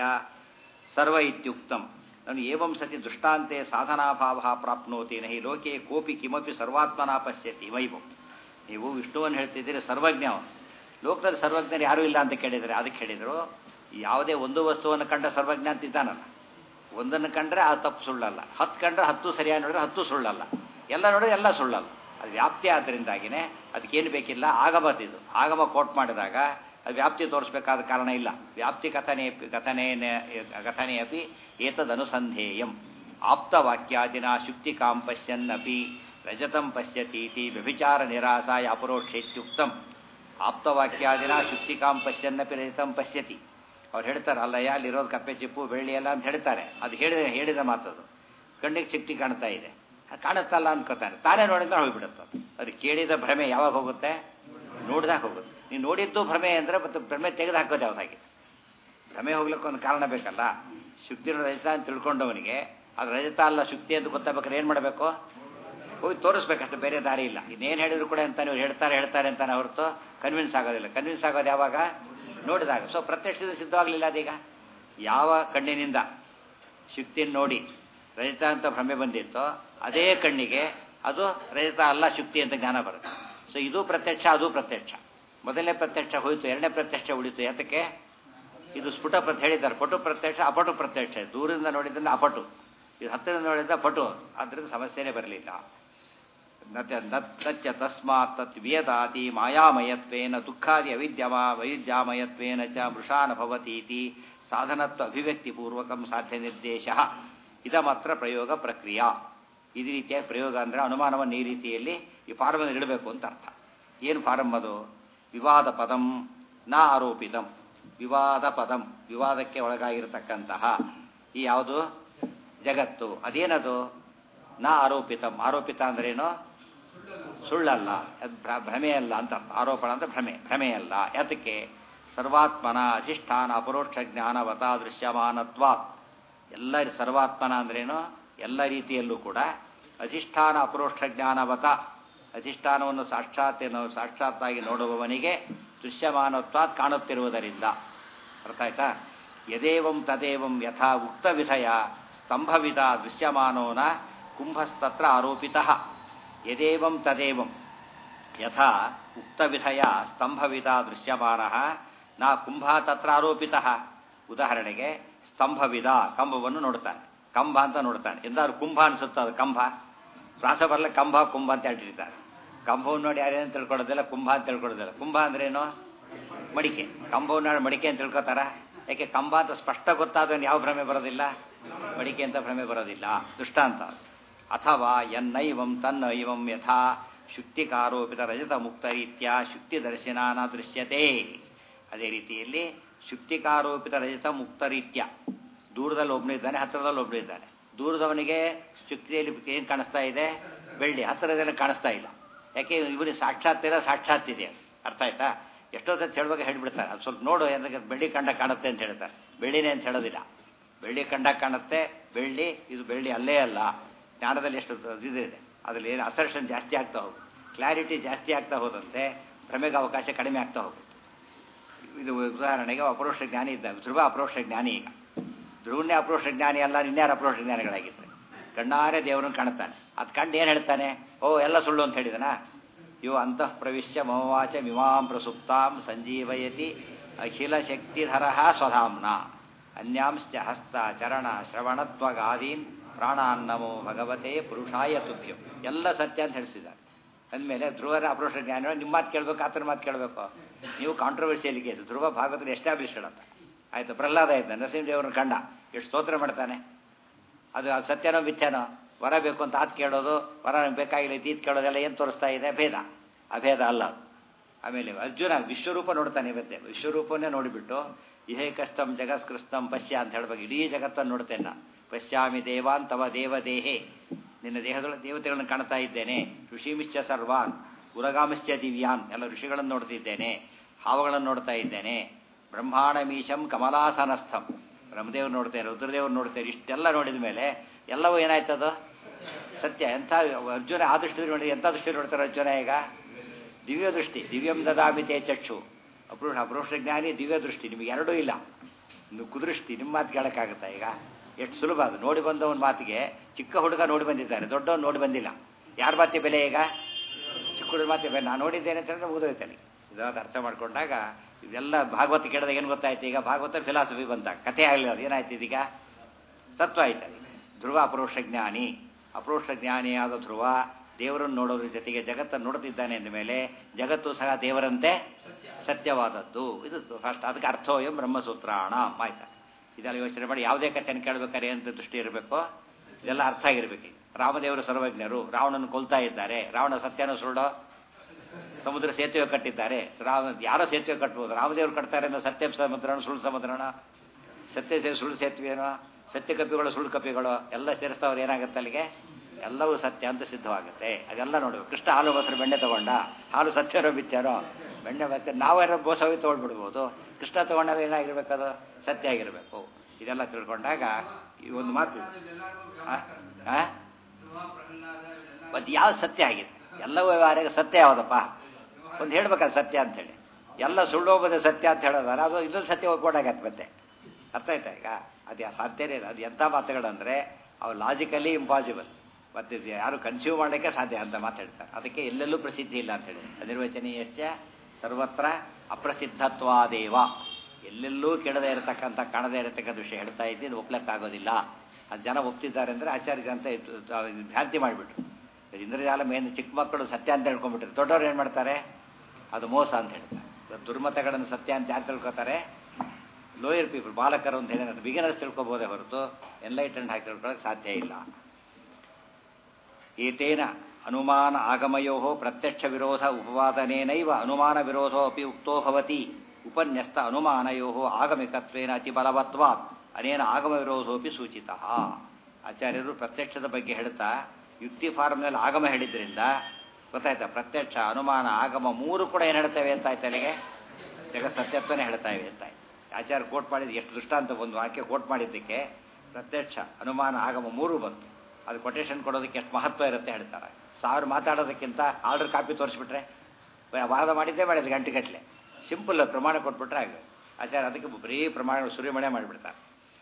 [SPEAKER 1] ಸರ್ವ ಇತ್ಯುಕ್ತಂ ನಾನು ಏವಂ ಸತಿ ದೃಷ್ಟಾಂತೆ ಸಾಧನಾಭಾವ ಪ್ರಾಪ್ನೋತಿ ನಹಿ ಲೋಕೆ ಕೋಪಿ ಕಿಮಪಿ ಸರ್ವಾತ್ಮನ ಪಶ್ಯತಿ ವೈಭವ್ ನೀವು ವಿಷ್ಣುವನ್ನು ಹೇಳ್ತಿದ್ದೀರಿ ಸರ್ವಜ್ಞ ಅವನು ಲೋಕದಲ್ಲಿ ಸರ್ವಜ್ಞರು ಯಾರೂ ಇಲ್ಲ ಅಂತ ಕೇಳಿದರೆ ಅದಕ್ಕೆ ಹೇಳಿದರು ಯಾವುದೇ ಒಂದು ವಸ್ತುವನ್ನು ಕಂಡ ಸರ್ವಜ್ಞ ಅಂತ ಇದ್ದಾನಲ್ಲ ಒಂದನ್ನು ಕಂಡ್ರೆ ಆ ತಪ್ಪು ಸುಳ್ಳಲ್ಲ ಹತ್ತು ಕಂಡ್ರೆ ಹತ್ತು ಸರಿಯಾಗಿ ನೋಡಿದ್ರೆ ಹತ್ತು ಸುಳ್ಳಲ್ಲ ಎಲ್ಲ ನೋಡಿದ್ರೆ ಎಲ್ಲ ಸುಳ್ಳಲ್ಲ ಅದು ವ್ಯಾಪ್ತಿ ಆದ್ದರಿಂದಾಗಿನೇ ಅದಕ್ಕೇನು ಬೇಕಿಲ್ಲ ಆಗಮತ್ತಿದು ಆಗಮ ಕೋಟ್ ಮಾಡಿದಾಗ ಅದು ವ್ಯಾಪ್ತಿ ತೋರಿಸಬೇಕಾದ ಕಾರಣ ಇಲ್ಲ ವ್ಯಾಪ್ತಿ ಕಥನೆ ಕಥನೆ ಕಥನೆ ಅಪಿ ಏತದನುಸಂಧೇಯಂ ಆಪ್ತವಾಕ್ಯಾದಿನ ಶುಕ್ತಿಕಾಂ ಪಶ್ಯನ್ನಪಿ ರಜತಂ ಪಶ್ಯತೀತಿ ವ್ಯಭಿಚಾರ ನಿರಾಸಾಯ ಅಪರೋಕ್ಷೇತ್ಯುಕ್ತಂ ಆಪ್ತವಾಕ್ಯಾದಿನ ಶುಕ್ತಿಕಾಂ ಪಶ್ಯನ್ನಪಿ ರಜತಂ ಪಶ್ಯತಿ ಅವ್ರು ಹೇಳ್ತಾರೆ ಅಲ್ಲಯ್ಯ ಅಲ್ಲಿರೋದು ಕಪ್ಪೆ ಚಿಪ್ಪು ಬೆಳ್ಳಿ ಎಲ್ಲ ಅಂತ ಹೇಳ್ತಾರೆ ಅದು ಹೇಳಿದ ಹೇಳಿದ ಮಾತದು ಕಣ್ಣಿಗೆ ಚಿಕ್ಟಿ ಕಾಣ್ತಾ ಇದೆ ಕಾಣುತ್ತಲ್ಲ ಅನ್ಕೋತಾನೆ ತಾನೇ ನೋಡಿದ್ರೆ ಹೋಗ್ಬಿಡುತ್ತೆ ಅದು ಕೇಳಿದ ಭ್ರಮೆ ಯಾವಾಗ ಹೋಗುತ್ತೆ ನೋಡಿದಾಗ ಹೋಗುತ್ತೆ ನೀವು ನೋಡಿದ್ದು ಭ್ರಮೆ ಅಂದರೆ ಮತ್ತೆ ಭ್ರಮೆ ತೆಗೆದು ಹಾಕೋದು ಯಾವುದಾಗಿದೆ ಭ್ರಮೆ ಹೋಗ್ಲಿಕ್ಕೆ ಒಂದು ಕಾರಣ ಬೇಕಲ್ಲ ಶುಕ್ತಿ ರಜತ ಅಂತ ತಿಳ್ಕೊಂಡವನಿಗೆ ಅದು ರಜತ ಅಲ್ಲ ಶುಕ್ತಿ ಅಂತ ಗೊತ್ತಾಗ್ಬೇಕಾದ್ರೆ ಏನು ಮಾಡಬೇಕು ಹೋಗಿ ತೋರಿಸ್ಬೇಕಷ್ಟು ಬೇರೆ ದಾರಿ ಇಲ್ಲ ಇನ್ನೇನು ಹೇಳಿದ್ರು ಕೂಡ ಅಂತ ನೀವು ಹೇಳ್ತಾರೆ ಹೇಳ್ತಾರೆ ಅಂತಾನೆ ಹೊರತು ಕನ್ವಿನ್ಸ್ ಆಗೋದಿಲ್ಲ ಕನ್ವಿನ್ಸ್ ಆಗೋದು ಯಾವಾಗ ನೋಡಿದಾಗ ಸೊ ಪ್ರತ್ಯಕ್ಷದ ಸಿದ್ಧವಾಗಲಿಲ್ಲ ಅದೀಗ ಯಾವ ಕಣ್ಣಿನಿಂದ ಶುಕ್ತಿಯನ್ನು ನೋಡಿ ರಜತ ಅಂತ ಭ್ರಮೆ ಬಂದಿತ್ತೋ ಅದೇ ಕಣ್ಣಿಗೆ ಅದು ರಜತ ಅಲ್ಲ ಶುಕ್ತಿ ಅಂತ ಜ್ಞಾನ ಬರುತ್ತೆ ಸೊ ಇದು ಪ್ರತ್ಯಕ್ಷ ಅದು ಪ್ರತ್ಯಕ್ಷ ಮೊದಲನೇ ಪ್ರತ್ಯಕ್ಷ ಹೋಯಿತು ಎರಡನೇ ಪ್ರತ್ಯಕ್ಷ ಉಳಿತು ಯಾತಕ್ಕೆ ಇದು ಸ್ಫುಟ ಪ್ರತ್ ಹೇಳಿದ್ದಾರೆ ಪಟು ಪ್ರತ್ಯಕ್ಷ ಅಪಟು ಪ್ರತ್ಯಕ್ಷ ದೂರದಿಂದ ನೋಡಿದ್ರೆ ಅಪಟು ಇದು ಹತ್ತಿರ ನೋಡಿದ ಪಟು ಅದರಿಂದ ಸಮಸ್ಯೆನೇ ಬರಲಿಲ್ಲ ನಚ್ಚ ತಸ್ಮಾತ್ ತತ್ ವಿಯದಾತಿ ಮಾಯಾಮಯತ್ವೇನ ದುಃಖಾದಿ ಅವಿದ್ಯಮಾ ವೈದ್ಯಾಮಯತ್ವೇನ ಚ ಮೃಷಾನ ಭವತೀತಿ ಸಾಧನತ್ವ ಅಭಿವ್ಯಕ್ತಿಪೂರ್ವಕಂ ಸಾಧ್ಯ ನಿರ್ದೇಶ ಇದ ಮಾತ್ರ ಪ್ರಯೋಗ ಪ್ರಕ್ರಿಯಾ ಈ ರೀತಿಯ ಪ್ರಯೋಗ ಅಂದರೆ ಅನುಮಾನವನ್ನು ಈ ರೀತಿಯಲ್ಲಿ ಈ ಫಾರಮನ್ನು ಇಡಬೇಕು ಅಂತ ಅರ್ಥ ಏನು ಫಾರಮ್ ಅದು ವಿವಾದ ಪದಂ ನ ಆರೋಪಿತಂ ವಿವಾದ ಪದಂ ವಿವಾದಕ್ಕೆ ಒಳಗಾಗಿರತಕ್ಕಂತಹ ಈ ಯಾವುದು ಜಗತ್ತು ಅದೇನದು ನ ಆರೋಪಿತಂ ಆರೋಪಿತ ಅಂದ್ರೇನು ಸುಳ್ಳಲ್ಲ ಅದು ಭ್ರಮೆ ಅಲ್ಲ ಅಂತ ಆರೋಪಣ ಅಂದ್ರೆ ಭ್ರಮೆ ಭ್ರಮೆ ಅಲ್ಲ ಯಾತಕ್ಕೆ ಸರ್ವಾತ್ಮನ ಅಧಿಷ್ಠಾನ ಅಪರೋಕ್ಷ ಜ್ಞಾನವತ ದೃಶ್ಯಮಾನತ್ವ ಎಲ್ಲ ಸರ್ವಾತ್ಮನ ಅಂದ್ರೇನು ಎಲ್ಲ ರೀತಿಯಲ್ಲೂ ಕೂಡ ಅಧಿಷ್ಠಾನ ಅಪರೋಕ್ಷ ಜ್ಞಾನವತ ಅಧಿಷ್ಠಾನವನ್ನು ಸಾಕ್ಷಾತ್ ಸಾಕ್ಷಾತ್ತಾಗಿ ನೋಡುವವನಿಗೆ ದೃಶ್ಯಮಾನತ್ವ ಕಾಣುತ್ತಿರುವುದರಿಂದ ಅರ್ಥ ಆಯ್ತಾ ಯದೇವಂ ತದೇವಂ ಯಥಾ ಉಕ್ತ ವಿಧಯ ಸ್ತಂಭವಿದ ದೃಶ್ಯಮಾನೋನ ಕುಂಭಸ್ತತ್ರ ಆರೋಪಿತ ಯದೇವಂ ತದೇವಂ ಯಥಾ ಉಕ್ತವಿಧಯ ಸ್ತಂಭವಿದ ದೃಶ್ಯಮಾನ ನಾ ಕುಂಭ ತತ್ರ ಆರೋಪಿತ ಉದಾಹರಣೆಗೆ ಸ್ತಂಭವಿದ ಕಂಬವನ್ನು ನೋಡ್ತಾನೆ ಕಂಬ ಅಂತ ನೋಡ್ತಾನೆ ಎಂದಾದ್ರು ಕುಂಭ ಅನ್ಸುತ್ತ ಅದು ಕಂಬ ಪ್ರಾಸ ಬರಲ್ಲ ಕಂಬ ಕುಂಭ ಅಂತ ಹೇಳಿರ್ತಾರೆ ಕಂಬವನ್ನು ನೋಡಿ ಯಾರೇನು ತಿಳ್ಕೊಳ್ಳೋದಿಲ್ಲ ಕುಂಭ ಅಂತ ತಿಳ್ಕೊಳ್ಳೋದಿಲ್ಲ ಕುಂಭ ಅಂದ್ರೇನು ಮಡಿಕೆ ಕಂಬವನ್ನು ನೋಡಿ ಮಡಿಕೆ ಅಂತ ತಿಳ್ಕೊತಾರ ಯಾಕೆ ಕಂಬ ಅಂತ ಸ್ಪಷ್ಟ ಗೊತ್ತಾದವನು ಯಾವ ಭ್ರಮೆ ಬರೋದಿಲ್ಲ ಮಡಿಕೆ ಅಂತ ಭ್ರಮೆ ಬರೋದಿಲ್ಲ ದೃಷ್ಟಾಂತ ಅಥವಾ ಎನ್ನೈವಂ ತನ್ನೈವಂ ಯಥಾ ಶುಕ್ತಿಕಾರೋಪಿತ ರಜತ ಮುಕ್ತ ರೀತ್ಯ ಶುಕ್ತಿ ದರ್ಶನಾನ ದೃಶ್ಯತೆ ಅದೇ ರೀತಿಯಲ್ಲಿ ಶುಕ್ತಿಕಾರೋಪಿತ ರಜತ ಮುಕ್ತ ರೀತ್ಯ ದೂರದಲ್ಲಿ ಒಬ್ಬನಿದ್ದಾನೆ ಹತ್ತಿರದಲ್ಲಿ ಒಬ್ಬನಿದ್ದಾನೆ ದೂರದವನಿಗೆ ಶುಕ್ತಿಯಲ್ಲಿ ಏನು ಕಾಣಿಸ್ತಾ ಇದೆ ಬೆಳ್ಳಿ ಹತ್ತಿರದಲ್ಲಿ ಕಾಣಿಸ್ತಾ ಇಲ್ಲ ಯಾಕೆ ಇವರಿಗೆ ಸಾಕ್ಷಾತ್ ಇಲ್ಲ ಸಾಕ್ಷಾತ್ ಇದೆ ಅರ್ಥ ಆಯ್ತಾ ಎಷ್ಟೊತ್ತ ಹೇಳುವಾಗ ಹೇಳ್ಬಿಡ್ತಾರೆ ಅದು ಸ್ವಲ್ಪ ನೋಡು ಏನಕ್ಕೆ ಬೆಳ್ಳಿ ಕಂಡ ಕಾಣುತ್ತೆ ಅಂತ ಹೇಳ್ತಾರೆ ಬೆಳ್ಳಿನೇ ಅಂತ ಹೇಳೋದಿಲ್ಲ ಬೆಳ್ಳಿ ಕಂಡ ಕಾಣುತ್ತೆ ಬೆಳ್ಳಿ ಇದು ಬೆಳ್ಳಿ ಅಲ್ಲೇ ಅಲ್ಲ ಜ್ಞಾನದಲ್ಲಿ ಎಷ್ಟು ಇದಿದೆ ಅದರಲ್ಲಿ ಏನು ಅಸರ್ಷನ್ ಜಾಸ್ತಿ ಆಗ್ತಾ ಹೋಗು ಕ್ಲಾರಿಟಿ ಜಾಸ್ತಿ ಆಗ್ತಾ ಹೋದಂತೆ ಭ್ರಮೆಗೆ ಅವಕಾಶ ಕಡಿಮೆ ಆಗ್ತಾ ಹೋಗುತ್ತೆ ಇದು ಉದಾಹರಣೆಗೆ ಅಪರೋಕ್ಷ ಜ್ಞಾನಿ ಇದ್ದ ಧ್ರುವ ಅಪರೋಕ್ಷ ಜ್ಞಾನಿ ಈಗ ಧ್ರುವನ್ನೇ ಅಪರೋಕ್ಷ ಜ್ಞಾನಿ ಅಲ್ಲ ಇನ್ಯಾರು ಅಪರೋಕ್ಷ ಜ್ಞಾನಿಗಳಾಗಿದ್ದಾರೆ ಕಣ್ಣಾರೆ ದೇವರನ್ನು ಕಾಣುತ್ತಾನೆ ಅದು ಕಂಡು ಏನು ಹೇಳ್ತಾನೆ ಓ ಎಲ್ಲ ಸುಳ್ಳು ಅಂತ ಹೇಳಿದನ ಇವು ಅಂತಃ ಪ್ರವಿಶ್ಯ ಮಮವಾಚ ಮಿಮಾಂ ಪ್ರಸುಪ್ತಾಂ ಸಂಜೀವಯತಿ ಅಖಿಲ ಶಕ್ತಿಧರ ಸ್ವಧಾಮ್ನ ಅನ್ಯಾಂಶ್ಚ ಹಸ್ತ ಚರಣ ಶ್ರವಣತ್ವಗಾದೀನ್ ಪ್ರಾಣಾನ್ನಮೋ ಭಗವತೆ ಪುರುಷಾಯ ತುಭ್ಯಂ ಎಲ್ಲ ಸತ್ಯ ಅಂತ ಹೇಳಿಸಿದ್ದಾರೆ ಅಂದಮೇಲೆ ಧ್ರುವರ ಅಪರೋಕ್ಷ ಜ್ಞಾನ ನಿಮ್ಮ ಮಾತು ಕೇಳಬೇಕು ಆತನ ಮಾತು ಕೇಳಬೇಕು ನೀವು ಕಾಂಟ್ರವರ್ಸಿಯಲ್ ಕೇಸ್ ಧ್ರುವ ಭಾಗವತನ ಎಸ್ಟಾಬ್ಲಿಷ್ಡ್ ಅಂತ ಆಯ್ತು ಪ್ರಹ್ಲಾದ ಇದ್ದ ನರಸಿಂಹದೇವರನ್ನ ಕಂಡ ಎಷ್ಟು ಸ್ತೋತ್ರ ಮಾಡ್ತಾನೆ ಅದು ಸತ್ಯನೋ ಮಿಥ್ಯಾನೋ ವರ ಬೇಕು ಅಂತ ಆತ್ ಕೇಳೋದು ವರ ಬೇಕಾಗಿಲ್ಲ ಈತ್ ಕೇಳೋದೆಲ್ಲ ಏನು ತೋರಿಸ್ತಾ ಇದೆ ಭೇದ ಅಭೇದ ಅಲ್ಲ ಆಮೇಲೆ ಅರ್ಜುನ ವಿಶ್ವರೂಪ ನೋಡ್ತಾನೆ ಇವತ್ತೆ ವಿಶ್ವರೂಪವನ್ನೇ ನೋಡಿಬಿಟ್ಟು ಇಹೇ ಕಷ್ಟಂ ಜಗತ್ಕೃಷ್ಟಂ ಪಶ್ಯ ಅಂತ ಹೇಳ್ಬೇಕು ಇಡೀ ಜಗತ್ತನ್ನು ನೋಡ್ತೇನೆ ನಾನು ಪಶ್ಯಾಮಿ ದೇವಾನ್ ತವ ದೇವದೇಹೇ ನಿನ್ನ ದೇಹದೊಳ ದೇವತೆಗಳನ್ನು ಕಾಣ್ತಾ ಇದ್ದೇನೆ ಋಷಿಮಿಶ್ಚ ಸರ್ವಾನ್ ಉರಗಾಮಿಶ್ಚ ದಿವ್ಯಾನ್ ಎಲ್ಲ ಋಷಿಗಳನ್ನು ನೋಡ್ತಿದ್ದೇನೆ ಹಾವುಗಳನ್ನು ನೋಡ್ತಾ ಇದ್ದೇನೆ ಬ್ರಹ್ಮಾಂಡಮೀಶಂ ಕಮಲಾಸನಸ್ಥಂ ಬ್ರಹ್ಮದೇವ್ರು ನೋಡ್ತೇನೆ ರುದ್ರದೇವ್ರು ನೋಡ್ತೇನೆ ಇಷ್ಟೆಲ್ಲ ನೋಡಿದ ಮೇಲೆ ಎಲ್ಲವೂ ಏನಾಯ್ತದ ಸತ್ಯ ಎಂಥ ಅರ್ಜುನ ಆ ದೃಷ್ಟಿ ನೋಡಿ ಎಂಥ ದೃಷ್ಟಿ ನೋಡ್ತಾರೆ ಅರ್ಜುನ ಈಗ ದಿವ್ಯ ದೃಷ್ಟಿ ದಿವ್ಯಂ ದದಾಮಿತೆ ಚಕ್ಷು ಅಪೃಷ ಅಪರೋಕ್ಷ ಜ್ಞಾನಿ ದಿವ್ಯ ದೃಷ್ಟಿ ನಿಮಗೆ ಎರಡೂ ಇಲ್ಲ ಇನ್ನು ಕುದೃಷ್ಟಿ ನಿಮ್ಮ ಮಾತು ಕೇಳೋಕ್ಕಾಗುತ್ತಾ ಈಗ ಎಷ್ಟು ಸುಲಭ ಅದು ನೋಡಿ ಬಂದ ಒಂದು ಮಾತಿಗೆ ಚಿಕ್ಕ ಹುಡುಗ ನೋಡಿ ಬಂದಿದ್ದಾರೆ ದೊಡ್ಡವನು ನೋಡಿ ಬಂದಿಲ್ಲ ಯಾರ ಮಾತಿ ಬೆಲೆ ಈಗ ಚಿಕ್ಕ ಹುಡುಗ ಮಾತಿ ಬೆಲೆ ನಾನು ನೋಡಿದ್ದೇನೆ ಅಂತ ಹೇಳಿದ್ರೆ ಮುಗಿದೋಯ್ತಾನೆ ಇದಾದ ಅರ್ಥ ಮಾಡ್ಕೊಂಡಾಗ ಇದೆಲ್ಲ ಭಾಗವತ ಕೇಳಿದಾಗ ಏನು ಗೊತ್ತಾಯ್ತು ಈಗ ಭಾಗವತ ಫಿಲಾಸಫಿ ಬಂದಾಗ ಕಥೆ ಆಗಲಿಲ್ಲ ಅದು ಏನಾಯ್ತು ಇದೀಗ ತತ್ವ ಆಯ್ತು ಧ್ರುವ ಅಪರೋಕ್ಷ ಜ್ಞಾನಿ ಅಪರೋಕ್ಷ ಜ್ಞಾನಿ ಆದ ಧ್ರುವ ದೇವರನ್ನು ನೋಡೋದ್ರ ಜೊತೆಗೆ ಜಗತ್ತನ್ನು ನೋಡುತ್ತಿದ್ದಾನೆ ಅಂದ ಮೇಲೆ ಜಗತ್ತು ಸಹ ದೇವರಂತೆ ಸತ್ಯವಾದದ್ದು ಇದು ಫಸ್ಟ್ ಅದಕ್ಕೆ ಅರ್ಥೋಯಂ ಬ್ರಹ್ಮಸೂತ್ರಾಣ ಆಯ್ತಾ ಇದೆಲ್ಲ ಯೋಚನೆ ಮಾಡಿ ಯಾವುದೇ ಕಥೆಯನ್ನು ಕೇಳಬೇಕಾದ್ರೆ ಏನಂತ ದೃಷ್ಟಿ ಇರಬೇಕು ಇದೆಲ್ಲ ಅರ್ಥ ಆಗಿರ್ಬೇಕು ರಾಮದೇವರು ಸರ್ವಜ್ಞರು ರಾವಣನ ಕೊಲ್ತಾ ಇದ್ದಾರೆ ರಾವಣ ಸತ್ಯನೋ ಸುಳ್ಳೋ ಸಮುದ್ರ ಸೇತುವೆ ಕಟ್ಟಿದ್ದಾರೆ ರಾಮ ಯಾರೋ ಸೇತುವೆ ಕಟ್ಬೋದು ರಾಮದೇವರು ಕಟ್ತಾರೆ ಅನ್ನೋ ಸತ್ಯ ಸಮುದ್ರನ ಸುಳ್ಳು ಸಮುದ್ರನ ಸತ್ಯ ಸೇ ಸುಳ್ಳು ಸೇತುವೆನೋ ಸತ್ಯ ಕಪಿಗಳು ಸುಳ್ಳು ಕಪಿಗಳು ಎಲ್ಲ ಸೇರಿಸ್ತವ್ರು ಏನಾಗುತ್ತೆ ಅಲ್ಲಿಗೆ ಎಲ್ಲವೂ ಸತ್ಯ ಅಂತ ಸಿದ್ಧವಾಗುತ್ತೆ ಅದೆಲ್ಲ ನೋಡಬೇಕು ಕೃಷ್ಣ ಹಾಲು ಮೊಸರು ಬೆಣ್ಣೆ ತಗೊಂಡ ಹಾಲು ಸತ್ಯನೋ ಬಿತ್ಯಾನೋ ಬೆಣ್ಣೆ ಮತ್ತೆ ನಾವೇನೋ ಗೋಸವಿ ತೊಗೊಂಡ್ಬಿಡ್ಬೋದು ಕೃಷ್ಣ ತಗೊಂಡಾಗ ಏನಾಗಿರ್ಬೇಕದು ಸತ್ಯ ಆಗಿರಬೇಕು ಇದೆಲ್ಲ ತಿಳ್ಕೊಂಡಾಗ ಈ ಒಂದು ಮಾತು ಮತ್ತೆ ಯಾವ್ದು ಸತ್ಯ ಆಗಿದೆ ಎಲ್ಲ ವ್ಯವಹಾರ ಸತ್ಯ ಯಾವುದಪ್ಪ ಒಂದು ಹೇಳ್ಬೇಕದು ಸತ್ಯ ಅಂತೇಳಿ ಎಲ್ಲ ಸುಳ್ಳು ಹೋಗೋದೇ ಸತ್ಯ ಅಂತ ಹೇಳೋದಾರ ಅದು ಇನ್ನೊಂದು ಸತ್ಯ ಒಪ್ಕೊಂಡಾಗತ್ತೆ ಮತ್ತೆ ಅರ್ಥ ಆಯ್ತಾ ಈಗ ಅದು ಸಾಧ್ಯನೇ ಇಲ್ಲ ಅದು ಎಂಥ ಮಾತುಗಳಂದರೆ ಅವು ಲಾಜಿಕಲಿ ಇಂಪಾಸಿಬಲ್ ಮತ್ತು ಯಾರು ಕನ್ಸ್ಯೂಮ್ ಮಾಡಲಿಕ್ಕೆ ಸಾಧ್ಯ ಅಂತ ಮಾತಾಡ್ತಾರೆ ಅದಕ್ಕೆ ಎಲ್ಲೆಲ್ಲೂ ಪ್ರಸಿದ್ಧಿ ಇಲ್ಲ ಅಂತೇಳಿ ಅನಿರ್ವಚನೀಯಶ್ಚ ಸರ್ವತ್ರ ಅಪ್ರಸಿದ್ಧತ್ವಾದೇವ ಎಲ್ಲೆಲ್ಲೂ ಕೆಡದೇ ಇರತಕ್ಕಂಥ ಕಾಣದೇ ಇರತಕ್ಕಂಥ ವಿಷಯ ಹೇಳ್ತಾ ಇದ್ದೀನಿ ಒಪ್ಲಕ್ಕಾಗೋದಿಲ್ಲ ಅದು ಜನ ಒಪ್ತಿದ್ದಾರೆ ಅಂದರೆ ಆಚಾರ್ಯ ಅಂತ ಇತ್ತು- ಅದು ಭ್ರಾಂತಿ ಮಾಡಿಬಿಟ್ರು ಇಂದ್ರಜಾಲ ಮೇನ್ ಚಿಕ್ಕ ಮಕ್ಕಳು ಸತ್ಯ ಅಂತ ಹೇಳ್ಕೊಂಡ್ಬಿಟ್ರು ದೊಡ್ಡವ್ರು ಏನು ಮಾಡ್ತಾರೆ ಅದು ಮೋಸ ಅಂತ ಹೇಳ್ತಾರೆ ಇವತ್ತು ದುರ್ಮತಗಳನ್ನು ಸತ್ಯ ಅಂತ ಯಾರು ತಿಳ್ಕೊತಾರೆ ಲೋಯರ್ ಪೀಪಲ್ ಬಾಲಕರು ಅಂತ ಹೇಳಿ ಬಿಗಿನರ್ಸ್ ತಿಳ್ಕೊಬೋದೇ ಹೊರತು ಎನ್ಲೈಟೆಂಡ್ ಹಾಕಿ ತಿಳ್ಕೊಳ್ಳೋಕೆ ಸಾಧ್ಯ ಇಲ್ಲ ಏತೇನ ಅನುಮಾನ ಆಗಮಯೋ ಪ್ರತ್ಯಕ್ಷ ವಿರೋಧ ಉಪವಾದನೇನೈವ ಅನುಮಾನ ವಿರೋಧೋ ಅಪಿ ಉಕ್ತೋ ಭವತಿ ಉಪನ್ಯಸ್ತ ಅನುಮಾನಯೋ ಆಗಮಿಕತ್ವೇನ ಅತಿ ಬಲವತ್ವಾತ್ ಅನೇನ ಆಗಮ ವಿರೋಧೋಪಿ ಸೂಚಿತ ಆಚಾರ್ಯರು ಪ್ರತ್ಯಕ್ಷದ ಬಗ್ಗೆ ಹೇಳ್ತಾ ಯುಕ್ತಿ ಫಾರ್ಮ್ನಲ್ಲಿ ಆಗಮ ಹೇಳಿದ್ರಿಂದ ಗೊತ್ತಾಯ್ತಾ ಪ್ರತ್ಯಕ್ಷ ಅನುಮಾನ ಆಗಮ ಮೂರು ಕೂಡ ಏನು ಹೇಳ್ತೇವೆ ಅಂತ ಆಯ್ತು ಅಲ್ಲಿಗೆ ಜಗತ್ ಸತ್ಯತ್ವನೇ ಹೇಳ್ತಾ ಇವೆ ಅಂತ ಆಯ್ತು ಆಚಾರ್ಯ ಕೋಟ್ ಮಾಡಿದ ಎಷ್ಟು ದೃಷ್ಟಾಂತ ಒಂದು ವಾಕ್ಯ ಕೋಟ್ ಮಾಡಿದ್ದಕ್ಕೆ ಪ್ರತ್ಯಕ್ಷ ಅನುಮಾನ ಆಗಮ ಮೂರು ಬಂತು ಅದು ಕೊಟೇಶನ್ ಕೊಡೋದಕ್ಕೆ ಎಷ್ಟು ಮಹತ್ವ ಇರುತ್ತೆ ಹೇಳ್ತಾರೆ ಸಾವಿರ ಮಾತಾಡೋದಕ್ಕಿಂತ ಆರ್ಡರ್ ಕಾಪಿ ತೋರಿಸ್ಬಿಟ್ರೆ ವಾದ ಮಾಡಿದ್ದೇ ಮಾಡಿದ್ರು ಗಂಟೆಗಟ್ಟಲೆ ಸಿಂಪಲ್ ಪ್ರಮಾಣ ಕೊಟ್ಬಿಟ್ರೆ ಆಗ ಆಚಾರ್ಯ ಅದಕ್ಕೆ ಬರೀ ಪ್ರಮಾಣ ಸುರಿಮಣೆ ಮಾಡಿಬಿಡ್ತಾರೆ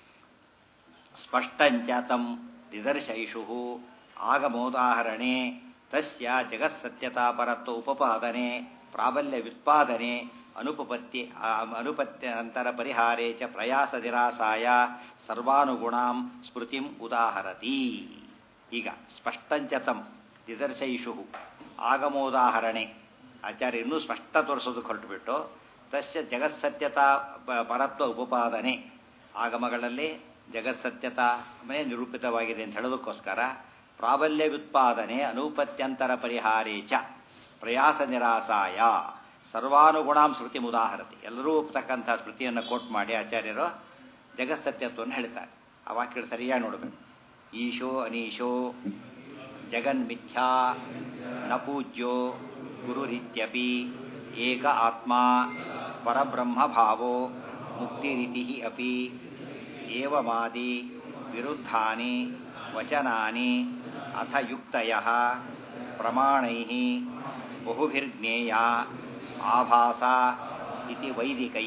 [SPEAKER 1] ಸ್ಪಷ್ಟಂಚ ತಂ ನಿದರ್ಶೈಷು ಆಗಮೋದಾಹರಣೆ ತಸ್ಯ ಜಗತ್ಸತ್ಯತಾ ಪರತ್ವ ಉಪಪಾದನೆ ಪ್ರಾಬಲ್ಯ ವ್ಯುತ್ಪಾದನೆ ಅನುಪಪತ್ತಿ ಅನುಪತ್ಯ ಅಂತರ ಪರಿಹಾರೇ ಚ ಪ್ರಯಾಸ ನಿರಾಸಾಯ ಸರ್ವಾನುಗುಣಾಂ ಸ್ಮೃತಿಂ ಉದಾಹರತಿ ಈಗ ಸ್ಪಷ್ಟಂಚತಂ ನಿದರ್ಶೈಷು ಆಗಮೋದಾಹರಣೆ ಆಚಾರ್ಯ ಇನ್ನೂ ಸ್ಪಷ್ಟ ತೋರಿಸೋದಕ್ಕೆ ಹೊರಟುಬಿಟ್ಟು ತಸ್ಯ ಜಗತ್ಸತ್ಯತಾ ಪ- ಪರತ್ವ ಉಪಪಾದನೆ ಆಗಮಗಳಲ್ಲಿ ಜಗತ್ಸತ್ಯತಾ ಮೇ ನಿರೂಪಿತವಾಗಿದೆ ಅಂತ ಹೇಳೋದಕ್ಕೋಸ್ಕರ ಪ್ರಾಬಲ್ಯ ವ್ಯುತ್ಪಾದನೆ ಅನುಪತ್ಯಂತರ ಪರಿಹಾರೇ ಚ ಪ್ರಯಾಸ ನಿರಾಸಾಯ ಸರ್ವಾನುಗುಣಾಂ ಸ್ಮೃತಿ ಮುದಾಹರತಿ ಎಲ್ಲರೂ ಒಪ್ತಕ್ಕಂಥ ಸ್ಮೃತಿಯನ್ನು ಕೋಟ್ ಮಾಡಿ ಆಚಾರ್ಯರು ಜಗತ್ಸತ್ಯತ್ವವನ್ನು ಹೇಳ್ತಾರೆ ಆ ವಾಕ್ಯಗಳು ಸರಿಯಾಗಿ ನೋಡಬೇಕು ಈಶೋ ಅನೀಶೋ ಜಗನ್ಮಿಥ್ಯಾ ನ ಪೂಜ್ಯೋ ಗುರುರಿತ್ಯಪಿ ಏಕ ಆತ್ಮ ಪರಬ್ರಹ್ಮ ಭಾವೋ ಮುಕ್ತಿರಿತಿ ಅಪಿ ಏವಮಾದಿ ವಿರುದ್ಧಾನಿ ವಚನಾನಿ ಅಥ ಯುಕ್ತಯ ಪ್ರಮಾಣೈ ಬಹುಭಿರ್ಜ್ಞೇಯ ಆಭಾಸ ಇತಿ ವೈದಿಕೈ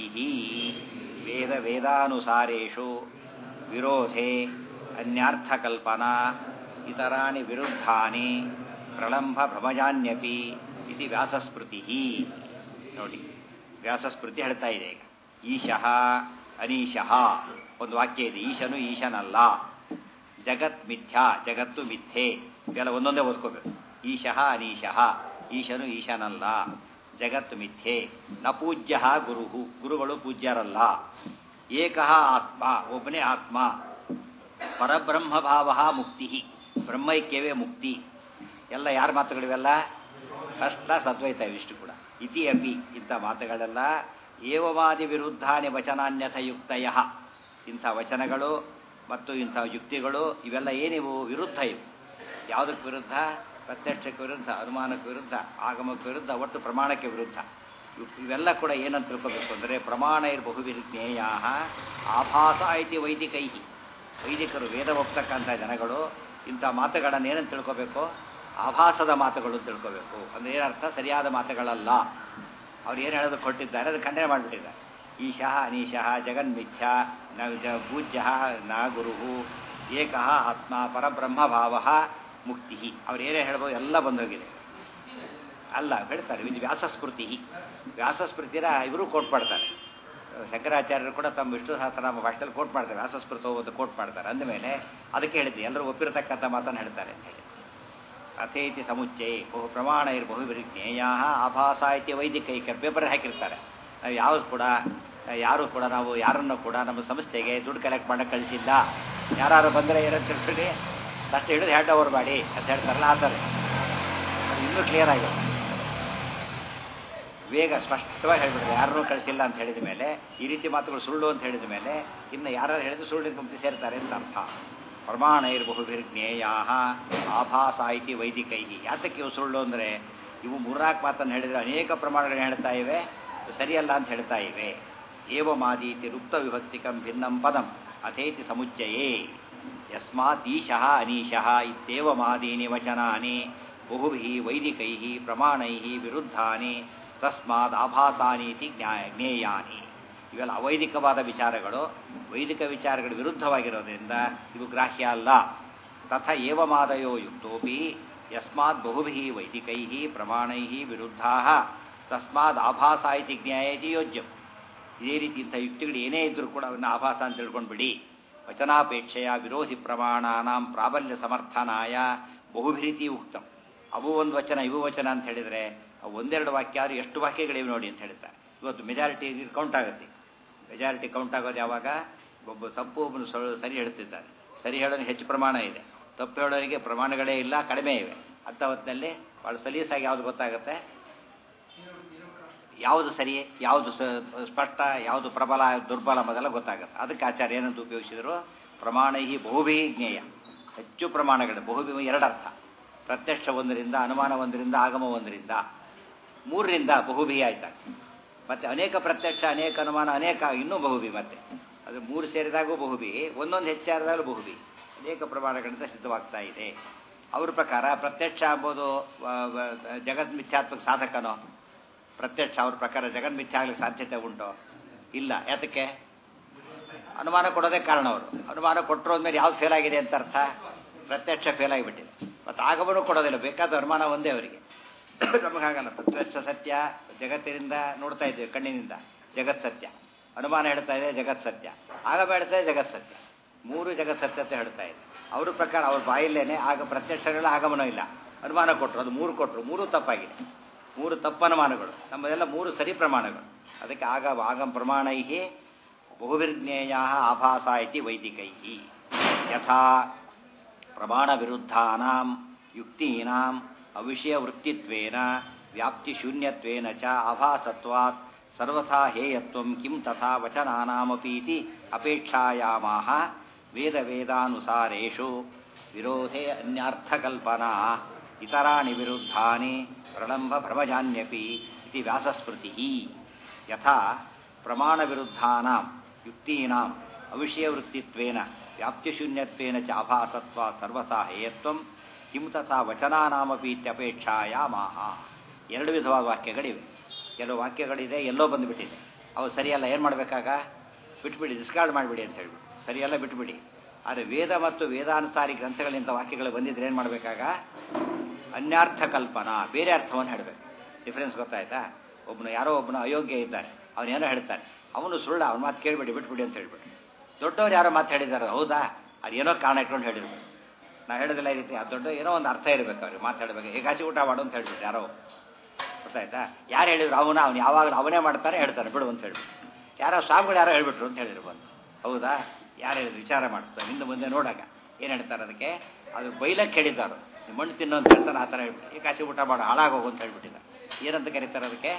[SPEAKER 1] ವೇದ ವೇದಾನುಸಾರೇಷು ವಿರೋಧೆ ಅನ್ಯಾರ್ಥಕಲ್ಪನಾ ಇತರಾಣಿ ವಿರುದ್ಧಾನಿ ಪ್ರಳಂಬ ಭ್ರಮಜಾನ್ಯಪಿ ಇತಿ ವ್ಯಾಸಸ್ಮೃತಿ ನೋಡಿ ವ್ಯಾಸಸ್ಮೃತಿ ಹೇಳ್ತಾ ಇದೆ ಈಗ ಈಶಃ ಅನೀಶಃ ಒಂದು ವಾಕ್ಯ ಇದೆ ಈಶನು ಈಶನಲ್ಲ ಜಗತ್ ಮಿಥ್ಯಾ ಜಗತ್ತು ಮಿಥ್ಯೆ ಇವೆಲ್ಲ ಒಂದೊಂದೇ ಓದ್ಕೋಬೇಕು ಈಶಃ ಅನೀಶಃ ಈಶನು ಈಶನಲ್ಲ ಜಗತ್ ಮಿಥ್ಯೆ ನ ಪೂಜ್ಯ ಗುರು ಗುರುಗಳು ಪೂಜ್ಯರಲ್ಲ ಏಕಃ ಆತ್ಮ ಒಬ್ಬನೇ ಆತ್ಮ ಪರಬ್ರಹ್ಮ ಭಾವ ಮುಕ್ತಿ ಬ್ರಹ್ಮೈಕ್ಯವೇ ಮುಕ್ತಿ ಎಲ್ಲ ಯಾರ ಮಾತುಗಳಿವೆಲ್ಲ ಫಸ್ಟ್ ಕ್ಲಾಸ್ ಅದ್ವೈತ ಇವಿಷ್ಟು ಕೂಡ ಇತಿ ಅಪಿ ಇಂಥ ಮಾತುಗಳೆಲ್ಲ ಏವವಾದಿ ವಿರುದ್ಧಾನಿ ವಚನಾನ್ಯಥ ಯುಕ್ತಯ ಇಂಥ ವಚನಗಳು ಮತ್ತು ಇಂಥ ಯುಕ್ತಿಗಳು ಇವೆಲ್ಲ ಏನಿವು ವಿರುದ್ಧ ಇವು ಯಾವುದಕ್ಕೆ ವಿರುದ್ಧ ಪ್ರತ್ಯಕ್ಷಕ್ಕೆ ವಿರುದ್ಧ ಅನುಮಾನಕ್ಕೆ ವಿರುದ್ಧ ಆಗಮಕ್ಕೆ ವಿರುದ್ಧ ಒಟ್ಟು ಪ್ರಮಾಣಕ್ಕೆ ವಿರುದ್ಧ ಇವ್- ಇವೆಲ್ಲ ಕೂಡ ಏನಂತ ತಿಳ್ಕೋಬೇಕು ಅಂದರೆ ಪ್ರಮಾಣ ಬಹುವಿಜ್ಞೇಯ ಆಭಾಸ ಐತಿ ವೈದಿಕೈ ವೈದಿಕರು ವೇದ ಒಪ್ತಕ್ಕಂಥ ಜನಗಳು ಇಂಥ ಮಾತುಗಳನ್ನು ಏನಂತ ತಿಳ್ಕೋಬೇಕು ಆಭಾಸದ ಮಾತುಗಳು ಅಂತ ತಿಳ್ಕೋಬೇಕು ಅಂದ್ರೆ ಏನರ್ಥ ಸರಿಯಾದ ಮಾತುಗಳಲ್ಲ ಅವ್ರು ಏನು ಹೇಳೋದು ಕೊಟ್ಟಿದ್ದಾರೆ ಅದು ಖಂಡನೆ ಮಾಡಿಬಿಟ್ಟಿದ್ದಾರೆ ಈಶಃ ಅನೀಶಃ ಜಗನ್ಮಿಥ್ಯ ನ ಜ ಪೂಜ್ಯ ನ ಗುರು ಏಕಃ ಆತ್ಮ ಪರಬ್ರಹ್ಮ ಭಾವ ಮುಕ್ತಿ ಅವ್ರು ಏನೇ ಹೇಳ್ಬೋದು ಎಲ್ಲ ಬಂದೋಗಿದೆ ಅಲ್ಲ ಹೇಳ್ತಾರೆ ಇದು ವ್ಯಾಸಸ್ಮೃತಿ ವ್ಯಾಸಸ್ಮೃತಿನ ಇವರು ಕೋಟ್ ಮಾಡ್ತಾರೆ ಶಂಕರಾಚಾರ್ಯರು ಕೂಡ ತಮ್ಮ ವಿಷ್ಣು ಸಹಸ್ರನಾಮ ಭಾಷೆಯಲ್ಲಿ ಕೋಟ್ ಮಾಡ್ತಾರೆ ವ್ಯಾಸಸ್ಮೃತ ಅಂತ ಕೋಟ್ ಮಾಡ್ತಾರೆ ಅಂದಮೇಲೆ ಅದಕ್ಕೆ ಹೇಳಿದ್ದೆ ಎಲ್ಲರೂ ಒಪ್ಪಿರತಕ್ಕಂಥ ಮಾತನ್ನು ಹೇಳ್ತಾರೆ ಅಂತ ಹೇಳಿ ಅಥೇತಿ ಸಮುಚ್ಚಯ ಬಹು ಪ್ರಮಾಣ ಇರ್ ಬಹುವಿಜ್ಞೇಯ ಆಭಾಸ ಇತಿ ವೈದಿಕೈಕ ಪೇಪರ್ ಹಾಕಿರ್ತಾರೆ ನಾವು ಯಾವುದು ಕೂಡ ಯಾರು ಕೂಡ ನಾವು ಯಾರನ್ನು ಕೂಡ ನಮ್ಮ ಸಂಸ್ಥೆಗೆ ದುಡ್ಡು ಕಲೆಕ್ಟ್ ಮಾಡಕ್ಕೆ ಕಳಿಸಿಲ್ಲ ಯಾರು ಬಂದರೆ ಏನಂತ ತಿಳ್ಕೊಳ್ಳಿ ಅಷ್ಟು ಹಿಡಿದು ಹ್ಯಾಂಡ್ ಓವರ್ ಮಾಡಿ ಅಂತ ಹೇಳ್ತಾರಲ್ಲ ಆ ಥರ ಅದು ಇನ್ನೂ ಕ್ಲಿಯರ್ ಆಗಿದೆ ಬೇಗ ಸ್ಪಷ್ಟವಾಗಿ ಹೇಳ್ಬಿಡ್ತಾರೆ ಯಾರನ್ನೂ ಕಳಿಸಿಲ್ಲ ಅಂತ ಹೇಳಿದ ಮೇಲೆ ಈ ರೀತಿ ಮಾತುಗಳು ಸುಳ್ಳು ಅಂತ ಹೇಳಿದ ಮೇಲೆ ಇನ್ನು ಯಾರು ಹೇಳಿದ್ರು ಸುಳ್ಳಿನ ಪಂಕ್ತಿ ಸೇರ್ತಾರೆ ಅಂತ ಅರ್ಥ ಪ್ರಮಾಣ ಇರಬಹುಭಿರ್ಜ್ಞೇಯ ಆಭಾಸ ಇತಿ ವೈದಿಕೈ ಯಾತಕ್ಕೆ ಇವು ಸುಳ್ಳು ಅಂದರೆ ಇವು ಮೂರ್ನಾಲ್ಕು ಮಾತನ್ನು ಹೇಳಿದರೆ ಅನೇಕ ಪ್ರಮಾಣಗಳನ್ನ ಹೇಳ್ತಾ ಇವೆ ಇವು ಸರಿಯಲ್ಲ ಅಂತ ಹೇಳ್ತಾ ಇವೆ ಏವಮಾದೀತಿ ರುಕ್ತ ವಿಭಕ್ತಿಕಂ ಭಿನ್ನಂ ಪದಂ ಅಥೇತಿ ಸಮುಚ್ಚಯೇ ಯಸ್ಮಾತ್ ಈಶಃ ಅನೀಶಃ ಇತ್ಯೇವಮಾದೀನಿ ವಚನಾನಿ ಬಹುಭಿಃ ವೈದಿಕೈಃ ಪ್ರಮಾಣೈಃ ವಿರುದ್ಧಾನಿ ತಸ್ಮಾತ್ ಆಭಾಸಾನೀತಿ ಜ್ಞಾಯ ಜ್ಞೇಯಾನಿ ಇವೆಲ್ಲ ಅವೈದಿಕವಾದ ವಿಚಾರಗಳು ವೈದಿಕ ವಿಚಾರಗಳು ವಿರುದ್ಧವಾಗಿರೋದ್ರಿಂದ ಇವು ಗ್ರಾಹ್ಯ ಅಲ್ಲ ತಥ ಏವಮಾದಯೋ ಯುಕ್ತೋಪಿ ಯಸ್ಮಾತ್ ಬಹುಭಿಃ ವೈದಿಕೈಃ ಪ್ರಮಾಣೈಃ ವಿರುದ್ಧಾಃ ತಸ್ಮಾತ್ ಆಭಾಸ ಇತಿ ಜ್ಞಾಯತಿ ಯೋಜ್ಯಂ ಇದೇ ರೀತಿ ಇಂಥ ಯುಕ್ತಿಗಳು ಏನೇ ಇದ್ದರೂ ಕೂಡ ಅವನ್ನ ಆಭಾಸ ಅಂತ ತಿಳ್ಕೊಂಡ್ಬಿಡಿ ವಚನಾಪೇಕ್ಷೆಯ ವಿರೋಧಿ ಪ್ರಮಾಣಾನಾಂ ಪ್ರಾಬಲ್ಯ ಸಮರ್ಥನಾಯ ಬಹುಭೀತಿ ಉಕ್ತಂ ಅವು ಒಂದು ವಚನ ಇವು ವಚನ ಅಂತ ಹೇಳಿದರೆ ಅವು ಒಂದೆರಡು ವಾಕ್ಯ ಆದ್ರೆ ಎಷ್ಟು ವಾಕ್ಯಗಳಿವೆ ನೋಡಿ ಅಂತ ಹೇಳ್ತಾರೆ ಇವತ್ತು ಮೆಜಾರಿಟಿ ಕೌಂಟ್ ಆಗುತ್ತೆ ಮೆಜಾರಿಟಿ ಕೌಂಟ್ ಆಗೋದು ಯಾವಾಗ ಒಬ್ಬ ತಪ್ಪು ಒಬ್ಬನು ಸೊಳ್ಳು ಸರಿ ಹೇಳ್ತಿದ್ದಾನೆ ಸರಿ ಹೇಳೋನಿಗೆ ಹೆಚ್ಚು ಪ್ರಮಾಣ ಇದೆ ತಪ್ಪು ಹೇಳೋರಿಗೆ ಪ್ರಮಾಣಗಳೇ ಇಲ್ಲ ಕಡಿಮೆ ಇವೆ ಅಂಥ ಹೊತ್ತಿನಲ್ಲಿ ಭಾಳ ಸಲೀಸಾಗಿ ಯಾವುದು ಗೊತ್ತಾಗುತ್ತೆ ಯಾವುದು ಸರಿ ಯಾವುದು ಸ- ಸ್ಪಷ್ಟ ಯಾವುದು ಪ್ರಬಲ ದುರ್ಬಲ ಮೊದಲ ಗೊತ್ತಾಗುತ್ತೆ ಅದಕ್ಕೆ ಆಚಾರ್ಯ ಏನಂತ ಉಪಯೋಗಿಸಿದರು ಪ್ರಮಾಣೈ ಬಹುಭಿ ಜ್ಞೇಯ ಹೆಚ್ಚು ಪ್ರಮಾಣಗಳು ಬಹುಭಿ ಎರಡರ್ಥ ಪ್ರತ್ಯಕ್ಷ ಒಂದರಿಂದ ಅನುಮಾನ ಒಂದರಿಂದ ಆಗಮ ಒಂದರಿಂದ ಮೂರರಿಂದ ಬಹುಬಿ ಆಯ್ತಾಗ ಮತ್ತೆ ಅನೇಕ ಪ್ರತ್ಯಕ್ಷ ಅನೇಕ ಅನುಮಾನ ಅನೇಕ ಇನ್ನೂ ಬಹುಬಿ ಮತ್ತೆ ಅದು ಮೂರು ಸೇರಿದಾಗೂ ಬಹುಬಿ ಒಂದೊಂದು ಹೆಚ್ಚಾರಿದಾಗಲೂ ಬಹುಬಿ ಅನೇಕ ಪ್ರಮಾಣಗಳಿಂದ ಸಿದ್ಧವಾಗ್ತಾ ಇದೆ ಅವ್ರ ಪ್ರಕಾರ ಪ್ರತ್ಯಕ್ಷ ಎಂಬುದು ಆ, ಆ, ಜಗತ್ ಮಿಥ್ಯಾತ್ಮಕ ಸಾಧಕನೋ ಪ್ರತ್ಯಕ್ಷ ಅವ್ರ ಪ್ರಕಾರ ಜಗನ್ ಮಿಥ್ಯ ಆಗ್ಲಿಕ್ಕೆ ಸಾಧ್ಯತೆ ಉಂಟು ಇಲ್ಲ ಯಾತಕ್ಕೆ ಅನುಮಾನ ಕೊಡೋದೇ ಕಾರಣ ಅವರು ಅನುಮಾನ ಕೊಟ್ಟರು ಅಂದ್ಮೇಲೆ ಯಾವ್ದು ಫೇಲ್ ಆಗಿದೆ ಅಂತ ಅರ್ಥ ಪ್ರತ್ಯಕ್ಷ ಫೇಲ್ ಆಗಿಬಿಟ್ಟಿದೆ ಮತ್ತು ಆಗಮನೂ ಕೊಡೋದಿಲ್ಲ ಬೇಕಾದ ಅನುಮಾನ ಒಂದೇ ಅವರಿಗೆ ನಮಗೆ ಹಾಗಲ್ಲ ಪ್ರತ್ಯಕ್ಷ ಸತ್ಯ ಜಗತ್ತಿನಿಂದ ನೋಡ್ತಾ ಇದ್ದೇವೆ ಕಣ್ಣಿನಿಂದ ಜಗತ್ ಸತ್ಯ ಅನುಮಾನ ಹೇಳ್ತಾ ಇದೆ ಜಗತ್ ಸತ್ಯ ಆಗಮ ಹೇಳ್ತಾ ಇದೆ ಜಗತ್ ಸತ್ಯ ಮೂರು ಜಗತ್ ಸತ್ಯತೆ ಹೇಳ್ತಾ ಇದೆ ಅವ್ರ ಪ್ರಕಾರ ಅವ್ರ ಬಾಯಿಲ್ಲೇನೆ ಆಗ ಪ್ರತ್ಯಕ್ಷಗಳ ಆಗಮನ ಇಲ್ಲ ಅನುಮಾನ ಕೊಟ್ಟರು ಅದು ಮೂರು ಕೊಟ್ಟರು ಮೂರು ತಪ್ಪಾಗಿದೆ ಮೂರು ತಪ್ಪನುಮಾನಗಳು ನಮ್ಮದೆಲ್ಲ ಮೂರು ಸರಿ ಪ್ರಮಾಣಗಳು ಅದಕ್ಕೆ ಆಗ ಆಗಮ ಪ್ರಮಾಣೈ ಬಹುವಿರ್ಜ್ಞೇಯ ಆಭಾಸ ಇತಿ ವೈದಿಕೈ ಯಥಾ ಪ್ರಮಾಣ ವಿರುದ್ಧಾನಾಂ ಯುಕ್ತೀನಾಂ ಅವಿಷಯವೃತ್ತಿತ್ವೇನ ವ್ಯಾಪ್ತಿಶೂನ್ಯತ್ವೇನ ಚ ಆಭಾಸತ್ವಾತ್ ಸರ್ವಥಾ ಹೇಯತ್ವಂ ಕಿಂ ತಥಾ ವಚನಾನಾಮಪೀತಿ ಅಪೇಕ್ಷಾಯಾಮಾಹ ವೇದವೇದಾನುಸಾರೇಷು ವಿರೋಧೇ ಅನ್ಯಾರ್ಥಕಲ್ಪನಾ ಇತರಾಣಿ ವಿರುದ್ಧಾನಿ ಪ್ರಳಂಬ ಭ್ರಮಜಾನ್ಯಪಿ ಇತಿ ವ್ಯಾಸಸ್ಮೃತಿ ಯಥಾ ಪ್ರಮಾಣ ವಿರುದ್ಧಾನಾಂ ಯುಕ್ತೀನಾಂ ಅವಿಷಯವೃತ್ತಿತ್ವೇನ ವ್ಯಾಪ್ತಿಶೂನ್ಯತ್ವೇನ ಚ ಆಭಾಸತ್ವ ಸರ್ವಥಾ ಹೇಯತ್ವಂ ಕಿಂ ತಥಾ ವಚನಾನಾಮಪಿ ಇತ್ಯಪೇಕ್ಷಾಯಾಮಾಹ ಎರಡು ವಿಧವಾದ ವಾಕ್ಯಗಳಿವೆ ಕೆಲವು ವಾಕ್ಯಗಳಿದೆ ಎಲ್ಲೋ ಬಂದುಬಿಟ್ಟಿದೆ ಅವು ಸರಿಯಲ್ಲ ಏನು ಮಾಡಬೇಕಾಗ ಬಿಟ್ಬಿಡಿ ಡಿಸ್ಕಾರ್ಡ್ ಮಾಡಿಬಿಡಿ ಅಂತ ಹೇಳ್ಬಿಟ್ಟು ಸರಿಯಲ್ಲ ಬಿಟ್ಬಿಡಿ ಆದರೆ ವೇದ ಮತ್ತು ವೇದಾನುಸಾರಿ ಗ್ರಂಥಗಳಿಂದ ವಾಕ್ಯಗಳು ಬಂದಿದ್ರೆ ಏನು ಮಾಡಬೇಕಾಗ ಅನ್ಯಾರ್ಥ ಕಲ್ಪನಾ ಬೇರೆ ಅರ್ಥವನ್ನು ಹೇಳಬೇಕು ಡಿಫ್ರೆನ್ಸ್ ಗೊತ್ತಾಯ್ತಾ ಒಬ್ಬನು ಯಾರೋ ಒಬ್ಬನು ಅಯೋಗ್ಯ ಇದ್ದಾನೆ ಅವನೇನೋ ಹೇಳ್ತಾನೆ ಅವನು ಸುಳ್ಳ ಅವನ ಮಾತು ಕೇಳಿಬಿಡಿ ಬಿಟ್ಬಿಡಿ ಅಂತ ಹೇಳ್ಬಿಟ್ಟು ದೊಡ್ಡವ್ರು ಯಾರೋ ಮಾತು ಹೇಳಿದ್ದಾರೆ ಹೌದಾ ಅದು ಏನೋ ಕಾರಣ ಇಟ್ಕೊಂಡು ಹೇಳಿರ್ಬೇಕು ನಾವು ಹೇಳೋದಿಲ್ಲ ಈ ರೀತಿ ಆ ದೊಡ್ಡ ಏನೋ ಒಂದು ಅರ್ಥ ಇರಬೇಕು ಅವ್ರಿಗೆ ಮಾತಾಡಬೇಕು ಹೇಗಾಚಿ ಊಟ ಮಾಡು ಅಂತ ಹೇಳ್ಬಿಟ್ಟು ಯಾರೋ ಗೊತ್ತಾಯ್ತಾ ಯಾರು ಹೇಳಿದ್ರು ಅವನ ಅವ್ನು ಯಾವಾಗಲೂ ಅವನೇ ಮಾಡ್ತಾನೆ ಹೇಳ್ತಾನೆ ಬಿಡು ಅಂತ ಹೇಳ್ಬಿಟ್ಟು ಯಾರೋ ಸ್ವಾಮಿಗಳು ಯಾರೋ ಹೇಳ್ಬಿಟ್ರು ಅಂತ ಹೇಳಿದ್ರು ಬಂದು ಹೌದಾ ಯಾರು ಹೇಳಿದ್ರು ವಿಚಾರ ಮಾಡ್ತಾರೆ ಹಿಂದೆ ಮುಂದೆ ನೋಡಾಗ ಏನು ಹೇಳ್ತಾರೆ ಅದಕ್ಕೆ ಅದು ಬೈಲಕ್ಕೆ ಹೇಳಿದ್ದಾರು ನೀವು ಮಣ್ಣು ತಿನ್ನೋ ಅಂತ ಹೇಳ್ತಾನೆ ಆ ಥರ ಹೇಳ್ಬಿಟ್ಟು ಈ ಕಾಸಿ ಊಟ ಮಾಡು ಹಾಳಾಗೋಗು ಅಂತ ಹೇಳ್ಬಿಟ್ಟಿದ್ದಾರೆ ಏನಂತ ಕರೀತಾರೆ ಅದಕ್ಕೆ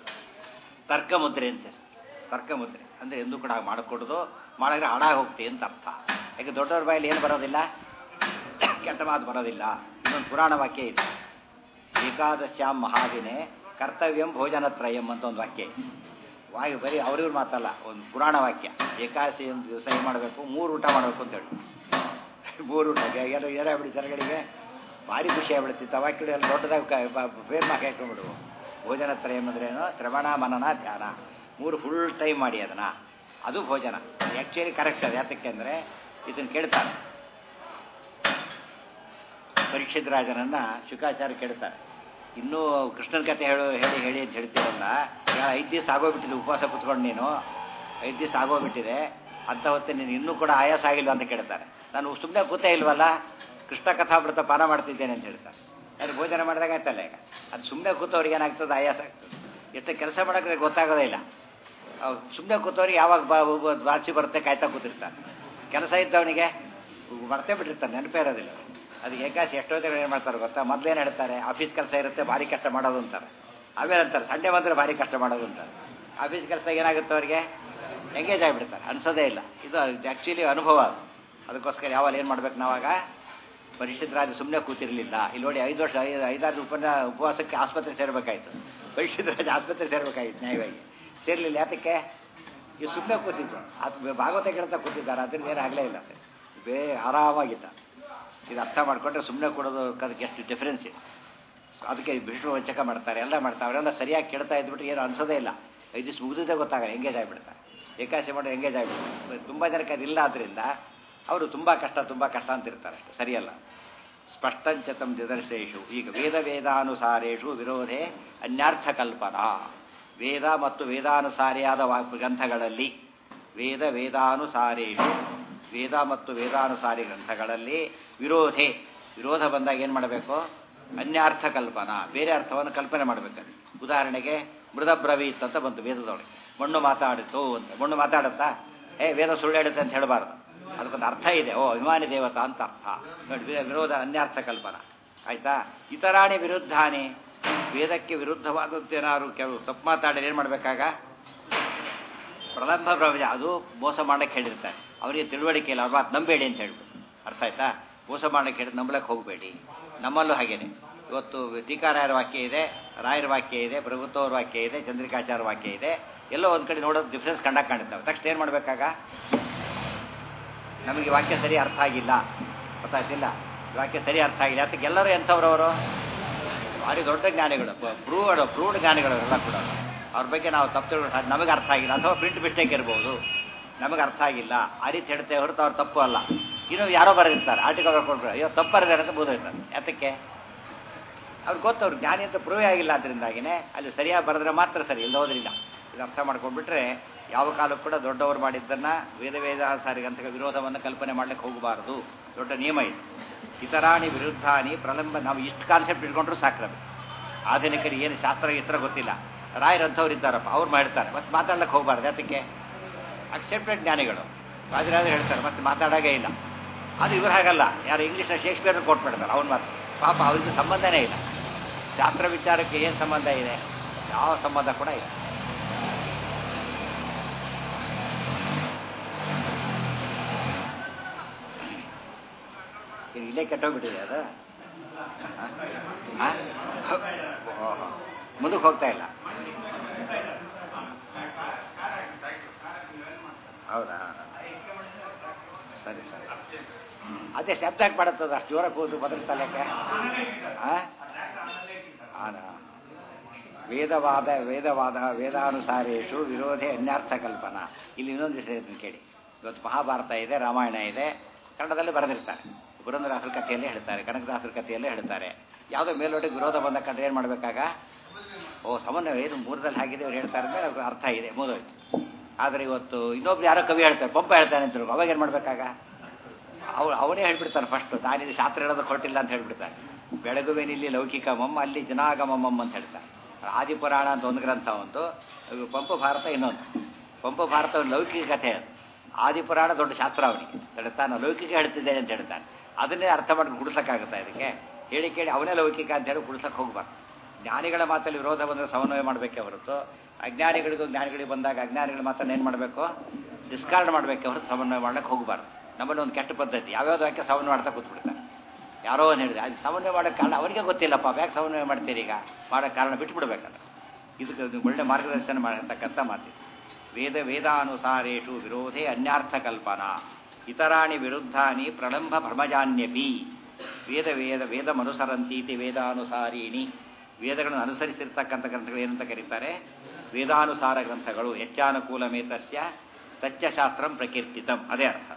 [SPEAKER 1] ತರ್ಕ ಮುದ್ರೆ ಅಂತ ಹೆಸರು. ತರ್ಕ ಮುದ್ರೆ ಅಂದರೆ ಎಂದೂ ಕೂಡ ಹಾಗೆ ಮಾಡಿಕೊಡೋದು ಮಾಡಿದ್ರೆ ಹಾಳಾಗಿ ಹೋಗ್ತಿ ಅಂತ ಅರ್ಥ ಯಾಕೆ ದೊಡ್ಡವ್ರ ಬಾಯಲ್ಲಿ ಏನು ಬರೋದಿಲ್ಲ ಕೆಟ್ಟ ಮಾತು ಬರೋದಿಲ್ಲ ಇನ್ನೊಂದು ಪುರಾಣ ವಾಕ್ಯ ಇದೆ ಏಕಾದಶ್ಯಾಂ ಮಹಾದಿನೇ ಕರ್ತವ್ಯಂ ಭೋಜನತ್ರಯಂ ಅಂತ ಒಂದು ವಾಕ್ಯ ಇದೆ ವಾಯು ಬರೀ ಅವ್ರಿವ್ರು ಮಾತಲ್ಲ ಒಂದು ಪುರಾಣ ವಾಕ್ಯ ಏಕಾದಶಿ ಒಂದು ದಿವಸ ಏನು ಮಾಡಬೇಕು ಮೂರು ಊಟ ಮಾಡಬೇಕು ಅಂತ ಹೇಳಿ ಮೂರು ಊಟ ಏನೋ ಏನಾಗ್ಬಿಡಿ ಜನಗಳಿಗೆ ಭಾರಿ ಖುಷಿ ಆಗ್ಬಿಡುತ್ತಿತ್ತು ಆ ವಾಕ್ಯಗಳು ಎಲ್ಲ ದೊಡ್ಡದಾಗಿ ಫೇರ್ ಮಾರ್ಕ್ ಹಾಕೊಂಡ್ಬಿಡುವು ಭೋಜನ ತ್ರಯಂ ಅಂದ್ರೇನು ಶ್ರವಣ ಮನನ ಧ್ಯಾನ ಮೂರು ಫುಲ್ ಟೈಮ್ ಮಾಡಿ ಅದನ್ನ ಅದು ಭೋಜನ ಆ್ಯಕ್ಚುಲಿ ಕರೆಕ್ಟ್ ಅದು ಯಾತಕ್ಕೆ ಅಂದರೆ ಇದನ್ನು ಕೇಳ್ತಾರೆ ಪರೀಕ್ಷಿತ್ ರಾಜನನ್ನ ಶುಕಾಚಾರ್ಯ ಕೇಳ್ತಾರೆ ಇನ್ನೂ ಕೃಷ್ಣನ ಕತೆ ಹೇಳು ಹೇಳಿ ಹೇಳಿ ಅಂತ ಹೇಳ್ತೀರಲ್ಲ ಈಗ ಐದು ದಿವಸ ಆಗೋಗ್ಬಿಟ್ಟಿದೆ ಉಪವಾಸ ಕುತ್ಕೊಂಡು ನೀನು ಐದು ದಿವಸ ಆಗೋಗ್ಬಿಟ್ಟಿದೆ ಅಂತ ಹೊತ್ತೆ ನೀನು ಇನ್ನೂ ಕೂಡ ಆಯಾಸ ಆಗಿಲ್ವ ಅಂತ ಕೇಳ್ತಾರೆ ನಾನು ಸುಮ್ಮನೆ ಕೂತೇ ಇಲ್ವಲ್ಲ ಕೃಷ್ಣ ಕಥಾಮೃತ ಪಾನ ಮಾಡ್ತಿದ್ದೇನೆ ಅಂತ ಹೇಳ್ತಾರೆ ಯಾರು ಭೋಜನ ಮಾಡಿದಾಗ ಆಯ್ತಲ್ಲ ಈಗ ಅದು ಸುಮ್ಮನೆ ಕೂತವ್ರಿಗೆ ಏನಾಗ್ತದೆ ಆಯಾಸ ಆಗ್ತದೆ ಎಷ್ಟು ಕೆಲಸ ಮಾಡೋಕ್ಕೆ ಗೊತ್ತಾಗೋದೇ ಇಲ್ಲ ಸುಮ್ಮನೆ ಕೂತವ್ರಿಗೆ ಯಾವಾಗ ಬಾ ಬಾಚಿ ಬರುತ್ತೆ ಕಾಯ್ತಾ ಕೂತಿರ್ತಾನೆ ಕೆಲಸ ಇದ್ದವನಿಗೆ ಮರ್ತೇ ಬಿಟ್ಟಿರ್ತಾನೆ ನೆನಪೇ ಇರೋದಿಲ್ಲ ಅದು ಏಕಾಶಿ ಎಷ್ಟೋ ಜನ ಏನು ಮಾಡ್ತಾರೆ ಗೊತ್ತಾ ಮೊದಲೇನು ಹೇಳ್ತಾರೆ ಆಫೀಸ್ ಕೆಲಸ ಇರುತ್ತೆ ಭಾರಿ ಕಷ್ಟ ಮಾಡೋದು ಅಂತಾರೆ ಆಮೇಲೆ ಅಂತಾರೆ ಸಂಡೇ ಬಂದರೆ ಭಾರಿ ಕಷ್ಟ ಮಾಡೋದು ಅಂತಾರೆ ಆಫೀಸ್ ಕೆಲಸ ಏನಾಗುತ್ತೆ ಅವರಿಗೆ ಎಂಗೇಜ್ ಆಗಿಬಿಡ್ತಾರೆ ಅನ್ಸೋದೇ ಇಲ್ಲ ಇದು ಆ್ಯಕ್ಚುಲಿ ಅನುಭವ ಅದು ಅದಕ್ಕೋಸ್ಕರ ಯಾವಾಗ ಏನು ಮಾಡ್ಬೇಕು ನಾವಾಗ ಪರಿಷತ್ ರಾಜ ಸುಮ್ಮನೆ ಕೂತಿರಲಿಲ್ಲ ಇಲ್ಲಿ ನೋಡಿ ಐದು ವರ್ಷ ಐದು ಐದಾರು ಉಪನ ಉಪವಾಸಕ್ಕೆ ಆಸ್ಪತ್ರೆ ಸೇರಬೇಕಾಯ್ತು ಪರಿಷತ್ ರಾಜ ಆಸ್ಪತ್ರೆ ಸೇರಬೇಕಾಗಿತ್ತು ನ್ಯಾಯವಾಗಿ ಸೇರಲಿಲ್ಲ ಯಾತಕ್ಕೆ ಇವು ಸುಮ್ಮನೆ ಕೂತಿದ್ದು ಅದು ಭಾಗವತ ಕೇಳ್ತಾ ಕೂತಿದ್ದಾರೆ ಅದ್ರಿಂದ ಏನು ಆಗಲೇ ಇಲ್ಲ ಬೇ ಆರಾಮಾಗಿದ್ದ ಇದು ಅರ್ಥ ಮಾಡಿಕೊಂಡ್ರೆ ಸುಮ್ಮನೆ ಕೊಡೋದು ಅದಕ್ಕೆ ಎಷ್ಟು ಡಿಫ್ರೆನ್ಸ್ ಇದೆ ಅದಕ್ಕೆ ವಿಷ್ಣು ವಂಚಕ ಮಾಡ್ತಾರೆ ಎಲ್ಲ ಮಾಡ್ತಾರೆ ಅವರೆಲ್ಲ ಸರಿಯಾಗಿ ಕೇಳ್ತಾ ಇದ್ಬಿಟ್ಟು ಏನು ಅನ್ಸೋದೇ ಇಲ್ಲ ಐದು ದಿವಸ ಮುಗಿದೇ ಗೊತ್ತಾಗಲ್ಲ ಎಂಗೇಜ್ ಆಗಿಬಿಡ್ತಾರೆ ಏಕಾಶಿ ಮಾಡಿ ಎಂಗೇಜ್ ಆಗಿಬಿಡ್ತಾರೆ ತುಂಬ ಜನಕ್ಕೆ ಅದಿಲ್ಲ ಆದ್ದರಿಂದ ಅವರು ತುಂಬ ಕಷ್ಟ ತುಂಬ ಕಷ್ಟ ಅಂತ ಇರ್ತಾರೆ ಅಷ್ಟೇ ಸರಿಯಲ್ಲ ಸ್ಪಷ್ಟಂಚತಂ ದಿದರ್ಶೇಷು ಈಗ ವೇದ ವೇದಾನುಸಾರೇಷು ವಿರೋಧೆ ಅನ್ಯಾರ್ಥ ಕಲ್ಪನಾ ವೇದ ಮತ್ತು ವೇದಾನುಸಾರಿಯಾದ ವಾ ಗ್ರಂಥಗಳಲ್ಲಿ ವೇದ ವೇದಾನುಸಾರೇಷು ವೇದ ಮತ್ತು ವೇದಾನುಸಾರಿ ಗ್ರಂಥಗಳಲ್ಲಿ ವಿರೋಧೆ ವಿರೋಧ ಬಂದಾಗ ಏನು ಮಾಡಬೇಕು ಅನ್ಯಾರ್ಥ ಕಲ್ಪನಾ ಬೇರೆ ಅರ್ಥವನ್ನು ಕಲ್ಪನೆ ಮಾಡಬೇಕಲ್ಲಿ ಉದಾಹರಣೆಗೆ ಮೃದಬ್ರವೀತ್ ಅಂತ ಬಂತು ವೇದದೊಳಗೆ ಮಣ್ಣು ಮಾತಾಡಿತು ಅಂತ ಮಣ್ಣು ಮಾತಾಡುತ್ತಾ ಏ ವೇದ ಸುಳ್ಳು ಹೇಳುತ್ತೆ ಅಂತ ಹೇಳಬಾರ್ದು ಅದಕ್ಕೊಂದು ಅರ್ಥ ಇದೆ ಓ ಅಭಿಮಾನಿ ದೇವತಾ ಅಂತ ಅರ್ಥ ನೋಡಿ ವಿ- ವಿರೋಧ ಅನ್ಯಾರ್ಥ ಕಲ್ಪನಾ ಆಯ್ತಾ ಇತರಾಣಿ ವಿರುದ್ಧಾನಿ ವೇದಕ್ಕೆ ವಿರುದ್ಧವಾದದ್ದೇನಾದ್ರು ಕೆಲವು ತಪ್ಪು ಮಾತಾಡಿ ಏನು ಮಾಡಬೇಕಾಗ ಪ್ರಲಂಬ ಪ್ರಪಂಚ ಅದು ಮೋಸ ಮಾಡಕ್ಕೆ ಹೇಳಿರ್ತಾರೆ ಅವರಿಗೆ ತಿಳುವಳಿಕೆ ಇಲ್ಲ ಅವ್ರ ಮಾತು ನಂಬೇಡಿ ಅಂತ ಹೇಳ್ಬಿಟ್ಟು ಅರ್ಥ ಆಯ್ತಾ ಮೋಸ ಮಾಡಕ್ಕೆ ಹೇಳಿದ್ ನಂಬಲಕ್ಕೆ ಹೋಗಬೇಡಿ ನಮ್ಮಲ್ಲೂ ಹಾಗೇನೆ ಇವತ್ತು ಟೀಕಾರಾಯರ ವಾಕ್ಯ ಇದೆ ರಾಯರ ವಾಕ್ಯ ಇದೆ ಪ್ರಭುತ್ವರ ವಾಕ್ಯ ಇದೆ ಚಂದ್ರಿಕಾಚಾರ ವಾಕ್ಯ ಇದೆ ಎಲ್ಲೋ ಒಂದು ಕಡೆ ನೋಡೋದು ಡಿಫ್ರೆನ್ಸ್ ಕಂಡಾಗ ಕಾಣುತ್ತವೆ ತಕ್ಷಣ ಏನು ಮಾಡಬೇಕಾಗ ನಮಗೆ ಈ ವಾಕ್ಯ ಸರಿ ಅರ್ಥ ಆಗಿಲ್ಲ ಗೊತ್ತಾಯ್ತಿಲ್ಲ ಈ ವಾಕ್ಯ ಸರಿ ಅರ್ಥ ಆಗಿಲ್ಲ ಅದಕ್ಕೆ ಎಲ್ಲರೂ ಎಂಥವ್ರವರು ಭಾರಿ ದೊಡ್ಡ ಜ್ಞಾನಿಗಳು ಪ್ರೂವ್ಡ್ ಪ್ರೂವ್ಡ್ ಜ್ಞಾನಿಗಳು ಎಲ್ಲ ಕೂಡ ಅವ್ರ ಬಗ್ಗೆ ನಾವು ತಪ್ಪು ತಿಳ್ಕೊಂಡು ಸಾಧ್ಯ ನಮಗೆ ಅರ್ಥ ಆಗಿಲ್ಲ ಅಥವಾ ಪ್ರಿಂಟ್ ಮಿಸ್ಟೇಕ್ ಇರ್ಬೋದು ನಮಗೆ ಅರ್ಥ ಆಗಿಲ್ಲ ಆ ರೀತಿ ಹೇಳ್ತೇವೆ ಹೊರತು ಅವ್ರು ತಪ್ಪು ಅಲ್ಲ ಇನ್ನು ಯಾರೋ ಬರೆದಿರ್ತಾರೆ ಆರ್ಟಿಕಲ್ ಬರ್ಕೊಂಡ್ರೆ ಅಯ್ಯೋ ತಪ್ಪು ಬರೆದಾರೆ ಅಂತ ಬೋಧಿರ್ತಾರೆ ಯಾತಕ್ಕೆ ಅವ್ರಿಗೆ ಗೊತ್ತು ಅವ್ರು ಜ್ಞಾನಿ ಅಂತ ಪ್ರೂವೇ ಆಗಿಲ್ಲ ಅದರಿಂದಾಗಿನೇ ಅಲ್ಲಿ ಸರಿಯಾಗಿ ಬರೆದ್ರೆ ಮಾತ್ರ ಸರಿ ಇಲ್ಲ ಹೋದ್ರಿಲ್ಲ ಇದು ಅರ್ಥ ಮಾಡ್ಕೊಂಡ್ಬಿಟ್ರೆ ಯಾವ ಕಾಲಕ್ಕೂ ಕೂಡ ದೊಡ್ಡವರು ಮಾಡಿದ್ದನ್ನ ವೇದ ವೇದಾಸಾರಿಗಂತ ವಿರೋಧವನ್ನು ಕಲ್ಪನೆ ಮಾಡ್ಲಿಕ್ಕೆ ಹೋಗಬಾರದು ದೊಡ್ಡ ನಿಯಮ ಇದೆ ಇತರಾಣಿ ವಿರುದ್ಧಾನಿ ಪ್ರಲಂಬ ನಾವು ಇಷ್ಟು ಕಾನ್ಸೆಪ್ಟ್ ಇಟ್ಕೊಂಡ್ರು ಸಾಕು ನಮಗೆ ಆಧುನಿಕರಿಗೆ ಏನು ಶಾಸ್ತ್ರ ಇತರ ಗೊತ್ತಿಲ್ಲ ರಾಯರಂಥವ್ರು ಇದ್ದಾರಪ್ಪ ಅವ್ರು ಮಾಡ್ತಾರೆ ಮತ್ತೆ ಮಾತಾಡ್ಲಿಕ್ಕೆ ಹೋಗಬಾರ್ದು ಯಾತಕ್ಕೆ ಅಕ್ಸೆಪ್ಟೆಡ್ ಜ್ಞಾನಿಗಳು ರಾಜರಾಜರು ಹೇಳ್ತಾರೆ ಮತ್ತೆ ಮಾತಾಡೋದೇ ಇಲ್ಲ ಅದು ಇವ್ರು ಹಾಗಲ್ಲ ಯಾರು ಇಂಗ್ಲೀಷ್ನ ಶೇಕ್ಸ್ಪಿಯರ್ ಕೊಟ್ಬಿಡ್ತಾರೆ ಅವ್ನು ಮಾತು ಪಾಪ ಅವ್ರಿಗೆ ಸಂಬಂಧನೇ ಇಲ್ಲ ಶಾಸ್ತ್ರ ವಿಚಾರಕ್ಕೆ ಏನು ಸಂಬಂಧ ಇದೆ ಯಾವ ಸಂಬಂಧ ಕೂಡ ಇಲ್ಲ ಇದು ಇಲ್ಲೇ ಕೆಟ್ಟೋಗ್ಬಿಟ್ಟಿದೆ ಅದು ಮುಂದಕ್ಕೆ ಹೋಗ್ತಾ ಇಲ್ಲ ಹೌದಾ ಸರಿ ಸರಿ ಅದೇ ಶಬ್ದ ಯಾಕೆ ಮಾಡುತ್ತದ ಅಷ್ಟು ಜೋರ ಕೂತು ಬದಲಿಸಲಿಕ್ಕೆ ವೇದವಾದ ವೇದವಾದ ವೇದಾನುಸಾರೇಶು ವಿರೋಧೆ ಅನ್ಯಾರ್ಥ ಕಲ್ಪನಾ ಇಲ್ಲಿ ಇನ್ನೊಂದು ವಿಷಯ ಹೇಳ್ತೀನಿ ಕೇಳಿ ಇವತ್ತು ಮಹಾಭಾರತ ಇದೆ ರಾಮಾಯಣ ಇದೆ ಕನ್ನಡದಲ್ಲಿ ಬರೆದಿರ್ತಾರೆ ಪುರಂದರಾಸರ ಕಥೆಯಲ್ಲೇ ಹೇಳ್ತಾರೆ ಕನಕದಾಸರ ಕಥೆಯಲ್ಲೇ ಹೇಳ್ತಾರೆ ಯಾವುದೋ ಮೇಲ್ನೋಟಿಗೆ ವಿರೋಧ ಬಂದ ಕಂಡ್ರೆ ಏನು ಮಾಡಬೇಕಾಗ ಓ ಸಮನ್ವಯ ಇದು ಮೂರದಲ್ಲಿ ಹಾಗಿದೆ ಅವ್ರು ಹೇಳ್ತಾರೆ ಅಂದರೆ ಅವ್ರಿಗೆ ಅರ್ಥ ಇದೆ ಮುಗಿದೋಯ್ತು ಆದರೆ ಇವತ್ತು ಇನ್ನೊಬ್ರು ಯಾರೋ ಕವಿ ಹೇಳ್ತಾರೆ ಪಂಪ ಹೇಳ್ತಾನೆ ಅಂತ ತಿಳ್ಕೊ ಅವಾಗ ಏನು ಮಾಡಬೇಕಾಗ ಅವ್ರು ಅವನೇ ಹೇಳ್ಬಿಡ್ತಾನೆ ಫಸ್ಟ್ ತಾನಿದು ಶಾಸ್ತ್ರ ಹೇಳೋದು ಕೊಟ್ಟಿಲ್ಲ ಅಂತ ಹೇಳ್ಬಿಡ್ತಾನೆ ಬೆಳಗುವೇನಿಲ್ಲಿ ಲೌಕಿಕಮಮ್ಮ ಅಲ್ಲಿ ಜನಾಗಮಮ್ಮ ಅಂತ ಹೇಳ್ತಾರೆ ಆದಿಪುರಾಣ ಅಂತ ಒಂದು ಗ್ರಂಥ ಒಂದು ಇದು ಪಂಪ ಭಾರತ ಇನ್ನೊಂದು ಪಂಪ ಭಾರತ ಒಂದು ಲೌಕಿಕ ಕಥೆ ಅದು ಆದಿಪುರಾಣ ದೊಡ್ಡ ಶಾಸ್ತ್ರ ಅವನಿಗೆ ಹೇಳ್ತಾನೆ ಲೌಕಿಕ ಹೇಳ್ತಿದ್ದೇನೆ ಅಂತ ಹೇಳ್ತಾನೆ ಅದನ್ನೇ ಅರ್ಥ ಮಾಡಿ ಗುಡಿಸೋಕ್ಕಾಗುತ್ತಾ ಇದಕ್ಕೆ ಹೇಳಿ ಕೇಳಿ ಅವನೇ ಲೌಕಿಕ ಅಂತ ಹೇಳಿ ಗುಡಿಸಕ್ಕೆ ಹೋಗ್ಬಾರ್ದು ಜ್ಞಾನಿಗಳ ಮಾತಲ್ಲಿ ವಿರೋಧ ಬಂದರೆ ಸಮನ್ವಯ ಮಾಡಬೇಕೇ ಹೊರತು ಅಜ್ಞಾನಿಗಳಿಗೂ ಜ್ಞಾನಿಗಳಿಗೆ ಬಂದಾಗ ಅಜ್ಞಾನಿಗಳ ಮಾತನ್ನು ಏನು ಮಾಡಬೇಕು ಡಿಸ್ಕಾರ್ಡ್ ಮಾಡಬೇಕೆ ಹೊರತು ಸಮನ್ವಯ ಮಾಡ್ಲಿಕ್ಕೆ ಹೋಗಬಾರ್ದು ನಮ್ಮಲ್ಲಿ ಒಂದು ಕೆಟ್ಟ ಪದ್ಧತಿ ಯಾವ್ಯಾವ್ದು ಹಾಕಿ ಸಮನ್ವಯ ಮಾಡ್ತಾ ಕೂತ್ಬಿಡ್ತಾರೆ ಯಾರೋ ಒಂದು ಹೇಳಿದೆ ಅದು ಸಮನ್ವಯ ಮಾಡೋಕ್ಕೆ ಕಾರಣ ಅವರಿಗೆ ಗೊತ್ತಿಲ್ಲಪ್ಪ ಯಾಕೆ ಸಮನ್ವಯ ಮಾಡ್ತೀರಿ ಈಗ ಮಾಡೋಕ್ಕೆ ಕಾರಣ ಬಿಟ್ಬಿಡ್ಬೇಕಲ್ಲ ಇದಕ್ಕೆ ಒಂದು ಒಳ್ಳೆ ಮಾರ್ಗದರ್ಶನ ಮಾಡತಕ್ಕಂಥ ಮಾತಿದೆ ವೇದ ವೇದಾನುಸಾರೇಷು ವಿರೋಧೇ ಅನ್ಯಾರ್ಥ ಕಲ್ಪನಾ ಇತರಾಣಿ ವಿರುದ್ಧಾನಿ ಪ್ರಲಂಬ ಭ್ರಮಜಾನ್ಯಪಿ ವೇದ ವೇದ ವೇದಮನುಸರಂತೀತಿ ವೇದಾನುಸಾರೀಣಿ ವೇದಗಳನ್ನು ಅನುಸರಿಸಿರ್ತಕ್ಕಂಥ ಗ್ರಂಥಗಳು ಏನಂತ ಕರೀತಾರೆ ವೇದಾನುಸಾರ ಗ್ರಂಥಗಳು ಹೆಚ್ಚಾನುಕೂಲ ಮೇತಸ್ಯ ತಚ್ಚ ಶಾಸ್ತ್ರಂ ಪ್ರಕೀರ್ತಿತಂ ಅದೇ ಅರ್ಥ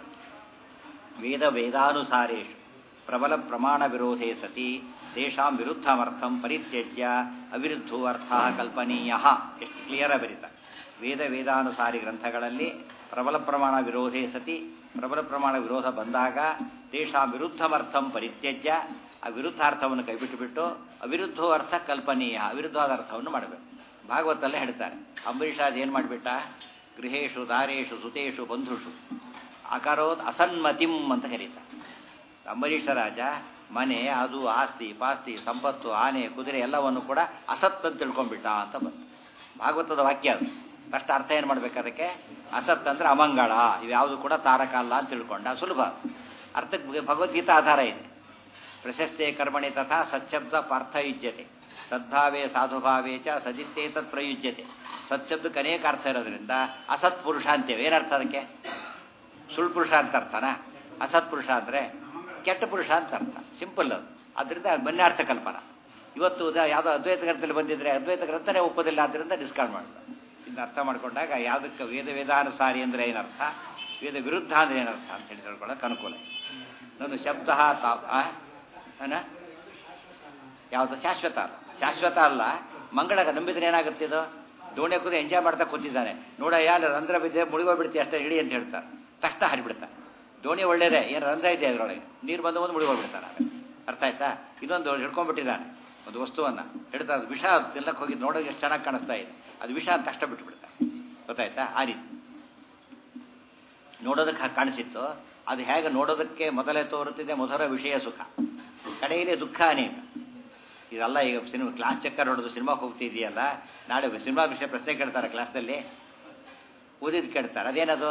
[SPEAKER 1] ವೇದ ವೇದಾನುಸಾರೇಷು ಪ್ರಬಲ ಪ್ರಮಾಣ ವಿರೋಧೇ ಸತಿ ತೇಷಾಂ ವಿರುದ್ಧಮರ್ಥಂ ಪರಿತ್ಯಜ್ಯ ಅವಿರುದ್ಧೋ ಅರ್ಥ ಕಲ್ಪನೀಯ ಎಷ್ಟು ಕ್ಲಿಯರ್ ಬರೀತಾರೆ ವೇದ ವೇದಾನುಸಾರಿ ಗ್ರಂಥಗಳಲ್ಲಿ ಪ್ರಬಲ ಪ್ರಮಾಣ ವಿರೋಧೇ ಸತಿ ಪ್ರಬಲ ಪ್ರಮಾಣ ವಿರೋಧ ಬಂದಾಗ ತೇಷಾಂ ವಿರುದ್ಧಮರ್ಥಂ ಪರಿತ್ಯಜ್ಯ ಆ ವಿರುದ್ಧಾರ್ಥವನ್ನು ಕೈಬಿಟ್ಟುಬಿಟ್ಟು ಅವಿರುದ್ಧೋ ಅರ್ಥ ಕಲ್ಪನೀಯ ಅವಿರುದ್ಧವಾದ ಅರ್ಥವನ್ನು ಮಾಡಬೇಕು ಭಾಗವತಲ್ಲೇ ಹೇಳ್ತಾರೆ ಅಂಬರೀಷಾದ್ ಏನು ಮಾಡಿಬಿಟ್ಟ ಗೃಹೇಶು ದಾರೇಶು ಸುತೇಶು ಬಂಧುಷು ಅಕರೋತ್ ಅಸನ್ಮತಿಂ ಅಂತ ಕರೀತಾರೆ ಅಂಬರೀಷ ರಾಜ ಮನೆ ಅದು ಆಸ್ತಿ ಪಾಸ್ತಿ ಸಂಪತ್ತು ಆನೆ ಕುದುರೆ ಎಲ್ಲವನ್ನು ಕೂಡ ಅಸತ್ ಅಂತ ತಿಳ್ಕೊಂಡ್ಬಿಟ್ಟ ಅಂತ ಬಂತು ಭಾಗವತದ ವಾಕ್ಯ ಅದು ಫಸ್ಟ್ ಅರ್ಥ ಏನು ಮಾಡ್ಬೇಕು ಅದಕ್ಕೆ ಅಸತ್ ಅಂದ್ರೆ ಅಮಂಗಳ ಇವ್ಯಾವುದು ಕೂಡ ತಾರಕ ಅಲ್ಲ ಅಂತ ತಿಳ್ಕೊಂಡ ಸುಲಭ ಅರ್ಥಕ್ಕೆ ಭಗವದ್ಗೀತಾ ಆಧಾರ ಇದೆ ಪ್ರಶಸ್ತೆ ಕರ್ಮಣಿ ತಥಾ ಸಚ್ಛಬ್ದ ಪಾರ್ಥ ಯುಜ್ಯತೆ ಸದ್ಭಾವೇ ಸಾಧುಭಾವೇ ಚ ಸಜಿತ್ತೇ ತತ್ ಪ್ರಯುಜ್ಯತೆ ಸತ್ಶಬ್ದಕ್ಕೆ ಅನೇಕ ಅರ್ಥ ಇರೋದ್ರಿಂದ ಅಸತ್ ಪುರುಷ ಅಂತೇವೆ ಏನರ್ಥ ಅದಕ್ಕೆ ಸುಳ್ಳು ಪುರುಷ ಅಂತ ಅರ್ಥನಾ ಅಸತ್ ಪುರುಷ ಅಂದರೆ ಕೆಟ್ಟ ಪುರುಷ ಅಂತ ಅರ್ಥ ಸಿಂಪಲ್ ಅದು ಅದರಿಂದ ಮನ್ಯಾರ್ಥ ಕಲ್ಪನಾ ಇವತ್ತು ಉದಾ ಯಾವುದೋ ಅದ್ವೈತ ಗ್ರಂಥದಲ್ಲಿ ಬಂದಿದ್ರೆ ಅದ್ವೈತ ಗ್ರಂಥನೇ ಒಪ್ಪೋದಿಲ್ಲ ಆದ್ದರಿಂದ ಡಿಸ್ಕಾರ್ಡ್ ಮಾಡಿದ್ರು ಇದನ್ನ ಅರ್ಥ ಮಾಡ್ಕೊಂಡಾಗ ಯಾವುದಕ್ಕೆ ವೇದ ವೇದಾನುಸಾರಿ ಅಂದರೆ ಏನರ್ಥ ವೇದ ವಿರುದ್ಧ ಅಂದರೆ ಏನರ್ಥ ಅಂತ ಹೇಳಿ ತಿಳ್ಕೊಳ್ಳೋಕೆ ಅನುಕೂಲ ನನ್ನ ಶಬ್ದ ತಾನ ಯಾವುದು ಶಾಶ್ವತ ಅಲ್ಲ ಶಾಶ್ವತ ಅಲ್ಲ ಮಂಗಳಗ ನಂಬಿದ್ರೆ ಏನಾಗುತ್ತೆ ಇದು ದೋಣಿ ಕೂದ ಎಂಜಾಯ್ ಮಾಡ್ತಾ ಕೂತಿದ್ದಾನೆ ನೋಡ ಯಾರು ರಂಧ್ರ ಬಿದ್ದೆ ಮುಳುಗೋಗ್ಬಿಡ್ತೀವಿ ಅಷ್ಟೇ ಇಡಿ ಅಂತ ಹೇಳ್ತಾರೆ ತಕ್ಷಣ ಹರಿಬಿಡ್ತಾರೆ ದೋಣಿ ಒಳ್ಳೇದೇ ಏನು ರಂಧ್ರ ಇದೆ ಅದರೊಳಗೆ ನೀರು ಬಂದು ಬಂದು ಮುಳುಗೋಗ್ಬಿಡ್ತಾನೆ ಅರ್ಥ ಆಯ್ತಾ ಇದೊಂದು ಹಿಡ್ಕೊಂಡ್ಬಿಟ್ಟಿದ್ದಾನೆ ಒಂದು ವಸ್ತುವನ್ನು ಹಿಡ್ತಾ ಅದು ವಿಷ ತಿನ್ನಕ್ಕೆ ಹೋಗಿ ನೋಡೋಕೆ ಎಷ್ಟು ಚೆನ್ನಾಗಿ ಕಾಣಿಸ್ತಾ ಇದೆ ಅದು ವಿಷ ಅಂತ ಕಷ್ಟ ಬಿಟ್ಬಿಡ್ತಾನೆ ಗೊತ್ತಾಯ್ತಾ ಆ ರೀತಿ ನೋಡೋದಕ್ಕೆ ಹಾಗೆ ಕಾಣಿಸಿತ್ತು ಅದು ಹೇಗೆ ನೋಡೋದಕ್ಕೆ ಮೊದಲೇ ತೋರುತ್ತಿದೆ ಮಧುರ ವಿಷಯ ಸುಖ ಕಡೆಯಲ್ಲಿ ದುಃಖ ಅನೇಕ ಇದೆಲ್ಲ ಈಗ ಸಿನಿಮಾ ಕ್ಲಾಸ್ ಚಕ್ಕರ್ ನೋಡೋದು ಸಿನಿಮಾಗೆ ಹೋಗ್ತಿದೆಯಲ್ಲ ನಾಳೆ ಸಿನಿಮಾ ವಿಷಯ ಪ್ರಶ್ನೆ ಕೇಳ್ತಾರೆ ಕ್ಲಾಸ್ನಲ್ಲಿ ಓದಿದ್ದು ಕೇಳ್ತಾರೆ ಅದೇನದು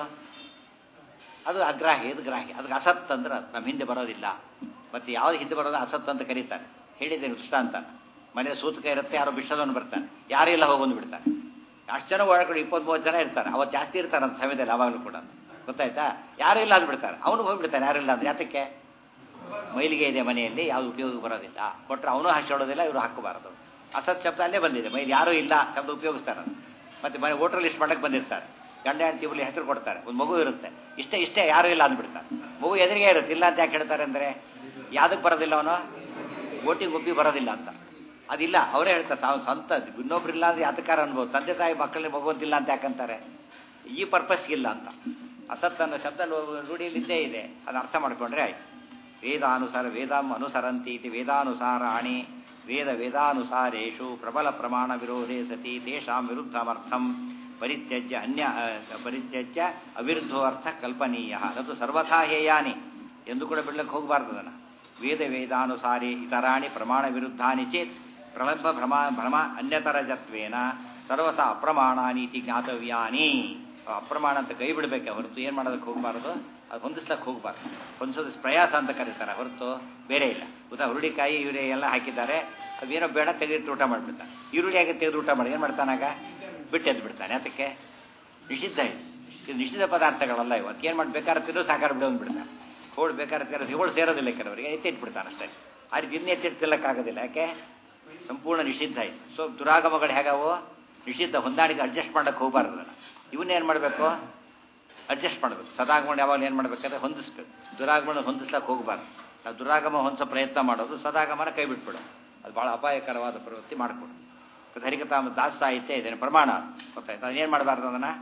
[SPEAKER 1] ಅದು ಅಗ್ರಾಹಿ ಇದು ಗ್ರಾಹಿ ಅದಕ್ಕೆ ಅಸತ್ ಅಂದ್ರೆ ನಮ್ಮ ಹಿಂದೆ ಬರೋದಿಲ್ಲ ಮತ್ತು ಯಾವ್ದು ಹಿಂದೆ ಬರೋದು ಅಸತ್ ಅಂತ ಕರೀತಾರೆ ಹೇಳಿದ್ದೇನೆ ದೃಷ್ಟಾಂತ ಮನೆ ಸೂತಕ ಇರುತ್ತೆ ಯಾರೋ ಬಿಷದವನು ಬರ್ತಾನೆ ಯಾರೂ ಇಲ್ಲ ಹೋಗೊಂಡು ಬಿಡ್ತಾನೆ ಅಷ್ಟು ಜನ ಒಳಗಡೆ ಇಪ್ಪತ್ತ್ ಮೂವತ್ತು ಜನ ಇರ್ತಾರೆ ಅವತ್ತು ಜಾಸ್ತಿ ಇರ್ತಾರೆ ಅಂತ ಸಮಯದಲ್ಲಿ ಅವಾಗಲೂ ಕೂಡ ಗೊತ್ತಾಯ್ತಾ ಯಾರು ಇಲ್ಲ ಅಂದ್ಬಿಡ್ತಾರೆ ಅವನು ಹೋಗ್ಬಿಡ್ತಾನೆ ಯಾರು ಇಲ್ಲ ಅಂದ್ರೆ ಯಾತಕ್ಕೆ ಮೈಲಿಗೆ ಇದೆ ಮನೆಯಲ್ಲಿ ಯಾವುದು ಉಪಯೋಗ ಬರೋದಿಲ್ಲ ಕೊಟ್ಟರೆ ಅವನು ಹಾಕೊಳ್ಳೋದಿಲ್ಲ ಇವರು ಹಾಕಬಾರದು ಅಸತ್ ಶಬ್ದ ಅಲ್ಲೇ ಬಂದಿದೆ ಮೈಲಿ ಯಾರೂ ಇಲ್ಲ ಶಬ್ದ ಉಪಯೋಗಿಸ್ತಾರೆ ಮತ್ತೆ ಮನೆ ವೋಟರ್ ಲಿಸ್ಟ್ ಮಾಡಕ್ಕೆ ಬಂದಿರ್ತಾರೆ ಗಂಡ ಹೆಂಡತಿ ಇಬ್ಬರು ಹೆಸರು ಕೊಡ್ತಾರೆ ಒಂದು ಮಗು ಇರುತ್ತೆ ಇಷ್ಟೇ ಇಷ್ಟೇ ಯಾರೂ ಇಲ್ಲ ಅಂದ್ಬಿಡ್ತಾರೆ ಮಗು ಎದುರಿಗೆ ಇರುತ್ತೆ ಇಲ್ಲ ಅಂತ ಯಾಕೆ ಹೇಳ್ತಾರೆ ಅಂದರೆ ಯಾವುದಕ್ಕೆ ಬರೋದಿಲ್ಲ ಅವನು ವೋಟಿಂಗ್ ಒಪ್ಪಿ ಬರೋದಿಲ್ಲ ಅಂತ ಅದಿಲ್ಲ ಅವರೇ ಹೇಳ್ತಾರೆ ತಾವು ಸ್ವಂತ ಇನ್ನೊಬ್ರು ಇಲ್ಲ ಅಂದ್ರೆ ಯಾತಕಾರ ಅನ್ಬೋದು ತಂದೆ ತಾಯಿ ಮಕ್ಕಳಲ್ಲಿ ಮಗು ಅಂತಿಲ್ಲ ಅಂತ ಯಾಕಂತಾರೆ ಈ ಪರ್ಪಸ್ಗಿಲ್ಲ ಅಂತ ಅಸತ್ ಅನ್ನೋ ಶಬ್ದ ರೂಢಿಯಲ್ಲಿದ್ದೇ ಇದೆ ಅದನ್ನ ಅರ್ಥ ಮಾಡ್ಕೊಂಡ್ರೆ ಆಯ್ತು ವೇದಾನುಸಾರ ವೇದಾಂ ಅನುಸರಂತಿ ಇತಿ ವೇದಾನುಸಾರಾಣಿ ವೇದ ವೇದಾನುಸಾರೇಷು ಪ್ರಬಲ ಪ್ರಮಾಣ ವಿರೋಧೇ ಸತಿ ತೇಷಾಂ ವಿರುದ್ಧಮರ್ಥಂ ಪರಿತ್ಯಜ್ಯ ಅನ್ಯ ಪರಿತ್ಯಜ್ಯ ಅವಿರುದ್ಧೋ ಅರ್ಥ ಕಲ್ಪನೀಯ ಅದು ಸರ್ವಥಾ ಹೇಯಾನಿ ಎಂದು ಕೂಡ ಬಿಡ್ಲಕ್ಕೆ ಹೋಗಬಾರ್ದು ಅದನ್ನು ವೇದ ವೇದಾನುಸಾರಿ ಇತರಾಣಿ ಪ್ರಮಾಣ ವಿರುದ್ಧಾನಿ ಚೇತ್ ಪ್ರಲಂಬ ಭ್ರಮ ಭ್ರಮ ಅನ್ಯತರಜತ್ವೇನ ಸರ್ವಥಾ ಅಪ್ರಮಾಣಾನೀತಿ ಜ್ಞಾತವ್ಯಾನಿ ಅಪ್ರಮಾಣ ಅಂತ ಕೈ ಬಿಡಬೇಕೆ ಹೊರತು ಏನು ಮಾಡೋದಕ್ಕೆ ಹೋಗಬಾರ್ದು ಅದು ಹೊಂದಿಸ್ಲಕ್ಕೆ ಹೋಗಬಾರ್ದು ಹೊಂದಿಸೋದು ಪ್ರಯಾಸ ಅಂತ ಕರೀತಾರೆ ಹೊರತು ಬೇರೆ ಇಲ್ಲ ಉದಾ ಹುರುಳಿಕಾಯಿ ಇವರೇ ಎಲ್ಲ ಹಾಕಿದ್ದಾರೆ ಅದೇನೋ ಬೇಡ ತೆಗೆದಿಟ್ಟು ಊಟ ಮಾಡಿಬಿಡ್ತಾನೆ ಈರುಳ್ಳಿ ಹಾಕಿ ತೆಗೆದು ಊಟ ಮಾಡಿ ಏನು ಮಾಡ್ತಾನಾಗ ಬಿಟ್ಟೆದ್ದು ಬಿಡ್ತಾನೆ ಅದಕ್ಕೆ ನಿಷಿದ್ಧ ಇದು ಇದು ನಿಷಿದ್ಧ ಪದಾರ್ಥಗಳಲ್ಲ ಇವತ್ತು ಏನು ಮಾಡಿ ಬೇಕಾದ್ರೆ ತಿನ್ನೋ ಸಾಕಾರ ಬಿಡೋದು ಬಿಡ್ತಾನೆ ಹೋಳು ಬೇಕಾದ್ರೆ ತಿನ್ನೋ ಹೋಳು ಸೇರೋದಿಲ್ಲ ಕೆಲವರಿಗೆ ಎತ್ತಿಟ್ಬಿಡ್ತಾನೆ ಅಷ್ಟೇ ಆ ರೀತಿ ಇನ್ನು ಎತ್ತಿಟ್ಟು ತಿನ್ನಕ್ಕಾಗೋದಿಲ್ಲ ಯಾಕೆ ಸಂಪೂರ್ಣ ನಿಷಿದ್ಧ ಇದು ಸೊ ದುರಾಗಮಗಳು ಹೇಗಾವು ನಿಷಿದ್ಧ ಹೊಂದಾಣಿಕೆ ಅಡ್ಜಸ್ಟ್ ಮಾಡಕ್ಕೆ ಹೋಗಬಾರ್ದು ಅದನ್ನು ಇವನ್ನೇನು ಮಾಡಬೇಕು ಅಡ್ಜಸ್ಟ್ ಮಾಡಬೇಕು ಸದಾಗಮನ ಯಾವಾಗ ಏನು ಮಾಡಬೇಕಾದ್ರೆ ಹೊಂದಿಸ್ಬೇಕು ದುರಾಗಮನ ಹೊಂದಿಸ್ಲಕ್ಕೆ ಹೋಗಬಾರ್ದು ನಾವು ದುರಾಗಮ ಹೊಂದಿಸೋ ಪ್ರಯತ್ನ ಮಾಡೋದು ಸದಾಗಮನ ಕೈ ಬಿಟ್ಬಿಡೋದು ಅದು ಭಾಳ ಅಪಾಯಕರವಾದ ಪ್ರವೃತ್ತಿ ಮಾಡಿಕೊಡು ಮತ್ತು ಹರಿಕತಾಮ ದಾಸ ಸಾಹಿತ್ಯ ಇದೆ ಪ್ರಮಾಣ ಗೊತ್ತಾಯ್ತು ಅದೇನು ಮಾಡಬಾರ್ದು ಅದನ್ನು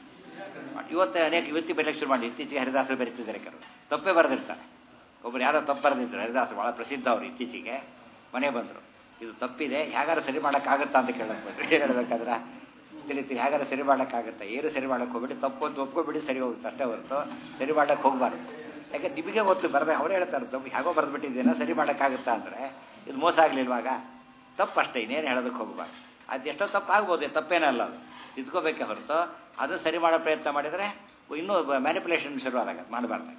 [SPEAKER 1] ಇವತ್ತು ಅನೇಕ ಇವತ್ತಿ ಬರೆಯಕ್ಕೆ ಶುರು ಮಾಡಿ ಇತ್ತೀಚೆಗೆ ಹರಿದಾಸರು ಬರೀತಿದ್ದಾರೆ ಕೆಲವರು ತಪ್ಪೇ ಬರೆದಿರ್ತಾರೆ ಒಬ್ಬರು ಯಾರೋ ತಪ್ಪು ಬರೆದಿದ್ರು ಹರಿದಾಸರು ಭಾಳ ಪ್ರಸಿದ್ಧ ಅವರು ಇತ್ತೀಚೆಗೆ ಮನೆ ಬಂದರು ಇದು ತಪ್ಪಿದೆ ಹೇಗಾರು ಸರಿ ಮಾಡೋಕ್ಕಾಗತ್ತಾ ಅಂತ ಕೇಳಕ್ಕೆ ಬಂದರು ಏನು ಹೇಳ್ಬೇಕಾದ್ರೆ ತಿಳಿತೀವಿ ಹೇಗಾರು ಸರಿ ಮಾಡೋಕ್ಕಾಗತ್ತಾ ಏನು ಸರಿ ಮಾಡೋಕ್ಕೆ ಹೋಗ್ಬಿಟ್ಟು ತಪ್ಪು ಅಂತ ಒಪ್ಕೊಬಿಟ್ಟು ಸರಿ ಹೋಗುತ್ತೆ ಅಷ್ಟೇ ಹೊರತು ಸರಿ ಮಾಡೋಕ್ಕೆ ಹೋಗಬಾರ್ದು ಯಾಕೆ ನಿಮಗೆ ಗೊತ್ತು ಬರದೆ ಅವರೇ ಹೇಳ್ತಾರೆ ತಪ್ಪು ಹೇಗೋ ಬರೆದ್ಬಿಟ್ಟಿದ್ದೇನೋ ಸರಿ ಮಾಡೋಕ್ಕಾಗುತ್ತಾ ಅಂದರೆ ಇದು ಮೋಸ ಆಗಲಿಲ್ವಾಗ ತಪ್ಪು ಅಷ್ಟೇ ಇನ್ನೇನು ಹೇಳೋದಕ್ಕೆ ಹೋಗಬಾರ್ದು ಅದು ಎಷ್ಟೋ ತಪ್ಪು ಆಗ್ಬೋದು ತಪ್ಪೇನಲ್ಲ ಅದು ಇದ್ಕೋಬೇಕೆ ಹೊರತು ಅದು ಸರಿ ಮಾಡೋ ಪ್ರಯತ್ನ ಮಾಡಿದರೆ ಇನ್ನೂ ಮ್ಯಾನಿಪುಲೇಷನ್ ಶುರುವಾದಾಗ ಮಾಡಬಾರ್ದು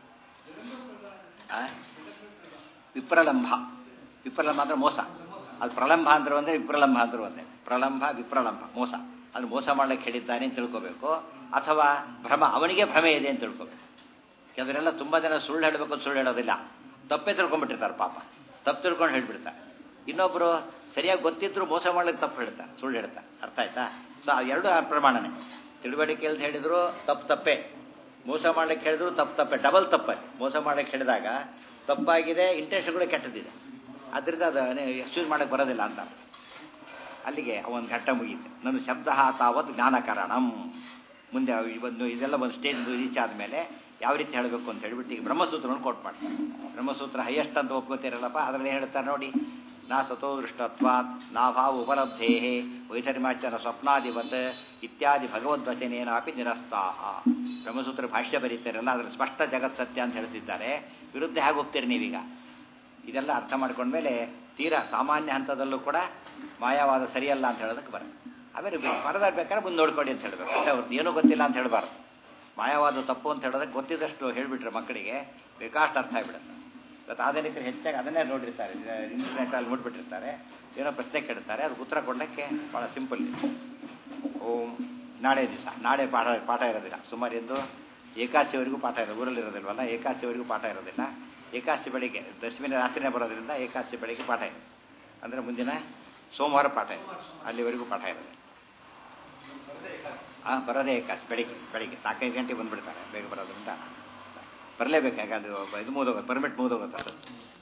[SPEAKER 1] ವಿಪ್ರಲಂಬ ವಿಪ್ರಲಂಬ ಅಂದರೆ ಮೋಸ ಅದು ಪ್ರಲಂಬ ಅಂದ್ರೆ ಒಂದೇ ವಿಪ್ರಲಂಬ ಅಂದ್ರೆ ಒಂದೇ ಪ್ರಲಂಬ ವಿಪ್ರಲಂಬ ಮೋಸ ಅದು ಮೋಸ ಮಾಡ್ಲಿಕ್ಕೆ ಹೇಳಿದ್ದಾನೆ ಅಂತ ತಿಳ್ಕೋಬೇಕು ಅಥವಾ ಭ್ರಮ ಅವನಿಗೆ ಭ್ರಮೆ ಇದೆ ಅಂತ ತಿಳ್ಕೋಬೇಕು ಕೆಲವರೆಲ್ಲ ತುಂಬ ಜನ ಸುಳ್ಳು ಹೇಳಬೇಕು ಅಂತ ಸುಳ್ಳು ಹೇಳೋದಿಲ್ಲ ತಪ್ಪೇ ತಿಳ್ಕೊಂಡ್ಬಿಟ್ಟಿರ್ತಾರೆ ಪಾಪ ತಪ್ಪು ತಿಳ್ಕೊಂಡು ಹೇಳ್ಬಿಡ್ತಾರೆ ಇನ್ನೊಬ್ಬರು ಸರಿಯಾಗಿ ಗೊತ್ತಿದ್ರು ಮೋಸ ಮಾಡ್ಲಿಕ್ಕೆ ತಪ್ಪು ಹೇಳ್ತಾರೆ ಸುಳ್ಳು ಹೇಳ್ತಾರೆ ಅರ್ಥ ಆಯ್ತಾ ಸೊ ಎರಡು ಪ್ರಮಾಣನೇ ತಿಳುವಳಿಕೆ ಅಂತ ಹೇಳಿದ್ರು ತಪ್ಪು ತಪ್ಪೇ ಮೋಸ ಮಾಡ್ಲಿಕ್ಕೆ ಹೇಳಿದ್ರು ತಪ್ಪು ತಪ್ಪೆ ಡಬಲ್ ತಪ್ಪೆ ಮೋಸ ಮಾಡ್ಲಿಕ್ಕೆ ಹೇಳಿದಾಗ ತಪ್ಪಾಗಿದೆ ಇಂಟೆನ್ಷನ್ಗಳು ಕೆಟ್ಟದಿದೆ ಅದರಿಂದ ಅದು ಎಕ್ಸ್ಕ್ಯೂಸ್ ಮಾಡಕ್ಕೆ ಬರೋದಿಲ್ಲ ಅಂತ ಅಲ್ಲಿಗೆ ಒಂದು ಘಟ್ಟ ಮುಗೀತು ನನ್ನ ಶಬ್ದ ತಾವತ್ ಜ್ಞಾನಕಾರಣಂ ಮುಂದೆ ಒಂದು ಇದೆಲ್ಲ ಒಂದು ಸ್ಟೇಜ್ ರೀಚ್ ಆದಮೇಲೆ ಯಾವ ರೀತಿ ಹೇಳಬೇಕು ಅಂತ ಹೇಳ್ಬಿಟ್ಟು ಈಗ ಬ್ರಹ್ಮಸೂತ್ರವನ್ನು ಕೋಟ್ ಮಾಡ್ತಾರೆ ಬ್ರಹ್ಮಸೂತ್ರ ಹೈಯೆಸ್ಟ್ ಅಂತ ಒಪ್ಕೋತಿರಲ್ಲಪ್ಪ ಅದರಲ್ಲಿ ಹೇಳ್ತಾರೆ ನೋಡಿ ನಾ ಸತೋ ದೃಷ್ಟತ್ವಾತ್ ನಾಭಾವ ಉಪಲಬ್ಧೇ ವೈಧರ್ಮಾಚನ ಸ್ವಪ್ನಾದಿವತ್ ಇತ್ಯಾದಿ ಭಗವದ್ವಚನೇನಾಪಿ ನಿರಸ್ತಾಹ ಬ್ರಹ್ಮಸೂತ್ರ ಭಾಷ್ಯ ಬರೀತಾರಲ್ಲ ಅದ್ರ ಸ್ಪಷ್ಟ ಜಗತ್ ಸತ್ಯ ಅಂತ ಹೇಳ್ತಿದ್ದಾರೆ ವಿರುದ್ಧ ಹೇಗೆ ಹೋಗ್ತೀರಿ ನೀವೀಗ ಇದೆಲ್ಲ ಅರ್ಥ ಮಾಡ್ಕೊಂಡ್ಮೇಲೆ ತೀರಾ ಸಾಮಾನ್ಯ ಹಂತದಲ್ಲೂ ಕೂಡ ಮಾಯಾವಾದ ಸರಿಯಲ್ಲ ಅಂತ ಹೇಳೋದಕ್ಕೆ ಬರ ಆಮೇಲೆ ಪರದಾಡ್ ಬೇಕಾದ್ರೆ ಮುಂದೆ ನೋಡ್ಕೊಳ್ಳಿ ಅಂತ ಹೇಳ್ಬೇಕು ಅಷ್ಟೇ ಅವ್ರದ್ದು ಏನೂ ಗೊತ್ತಿಲ್ಲ ಅಂತ ಹೇಳಬಾರ್ದು ಮಾಯವಾದ ತಪ್ಪು ಅಂತ ಹೇಳೋದಕ್ಕೆ ಗೊತ್ತಿದ್ದಷ್ಟು ಹೇಳಿಬಿಟ್ರೆ ಮಕ್ಕಳಿಗೆ ಬೇಕಾಷ್ಟು ಅರ್ಥ ಆಗಿಬಿಡುತ್ತೆ ಇವತ್ತು ಆಧುನಿಕರು ಹೆಚ್ಚಾಗಿ ಅದನ್ನೇ ನೋಡಿರ್ತಾರೆ ಇಂಟರ್ನೆಟ್ಟಲ್ಲಿ ನೋಡ್ಬಿಟ್ಟಿರ್ತಾರೆ ಏನೋ ಪ್ರಶ್ನೆ ಕೇಳ್ತಾರೆ ಅದು ಉತ್ತರ ಕೊಡಲಿಕ್ಕೆ ಭಾಳ ಸಿಂಪಲ್ ಇದೆ ಓಂ ನಾಳೆ ದಿವಸ ನಾಳೆ ಪಾಠ ಪಾಠ ಇರೋದಿಲ್ಲ ಸುಮಾರು ಎಂದು ಏಕಾದಶಿವರೆಗೂ ಪಾಠ ಇರೋದು ಊರಲ್ಲಿ ಇರೋದಿಲ್ವಲ್ಲ ಏಕಾದಶಿವರೆಗೂ ಪಾಠ ಇರೋದಿಲ್ಲ ಏಕಾದಶಿ ಬೆಳಿಗ್ಗೆ ದಶಮಿನ ರಾತ್ರಿನೇ ಬರೋದ್ರಿಂದ ಏಕಾದಶಿ ಬೆಳಿಗ್ಗೆ ಪಾಠ ಇದೆ ಅಂದರೆ ಮುಂದಿನ ಸೋಮವಾರ ಪಾಠ ಇದೆ ಅಲ್ಲಿವರೆಗೂ ಪಾಠ ಇರೋದು ಹಾಂ ಬರೋದೇ ಏಕಾದಶಿ ಬೆಳಿಗ್ಗೆ ಬೆಳಿಗ್ಗೆ ನಾಲ್ಕೈದು ಗಂಟೆಗೆ ಬಂದುಬಿಡ್ತಾರೆ ಬೇಗ ಬರೋದ್ರಿಂದ ಬರಲೇಬೇಕು ಯಾಕಂದ್ರೆ ಇದು ಮುಗಿದೋಗುತ್ತೆ ಪರ್ಮಿಟ್ ಮುಗಿದೋಗುತ್ತೆ ಅದು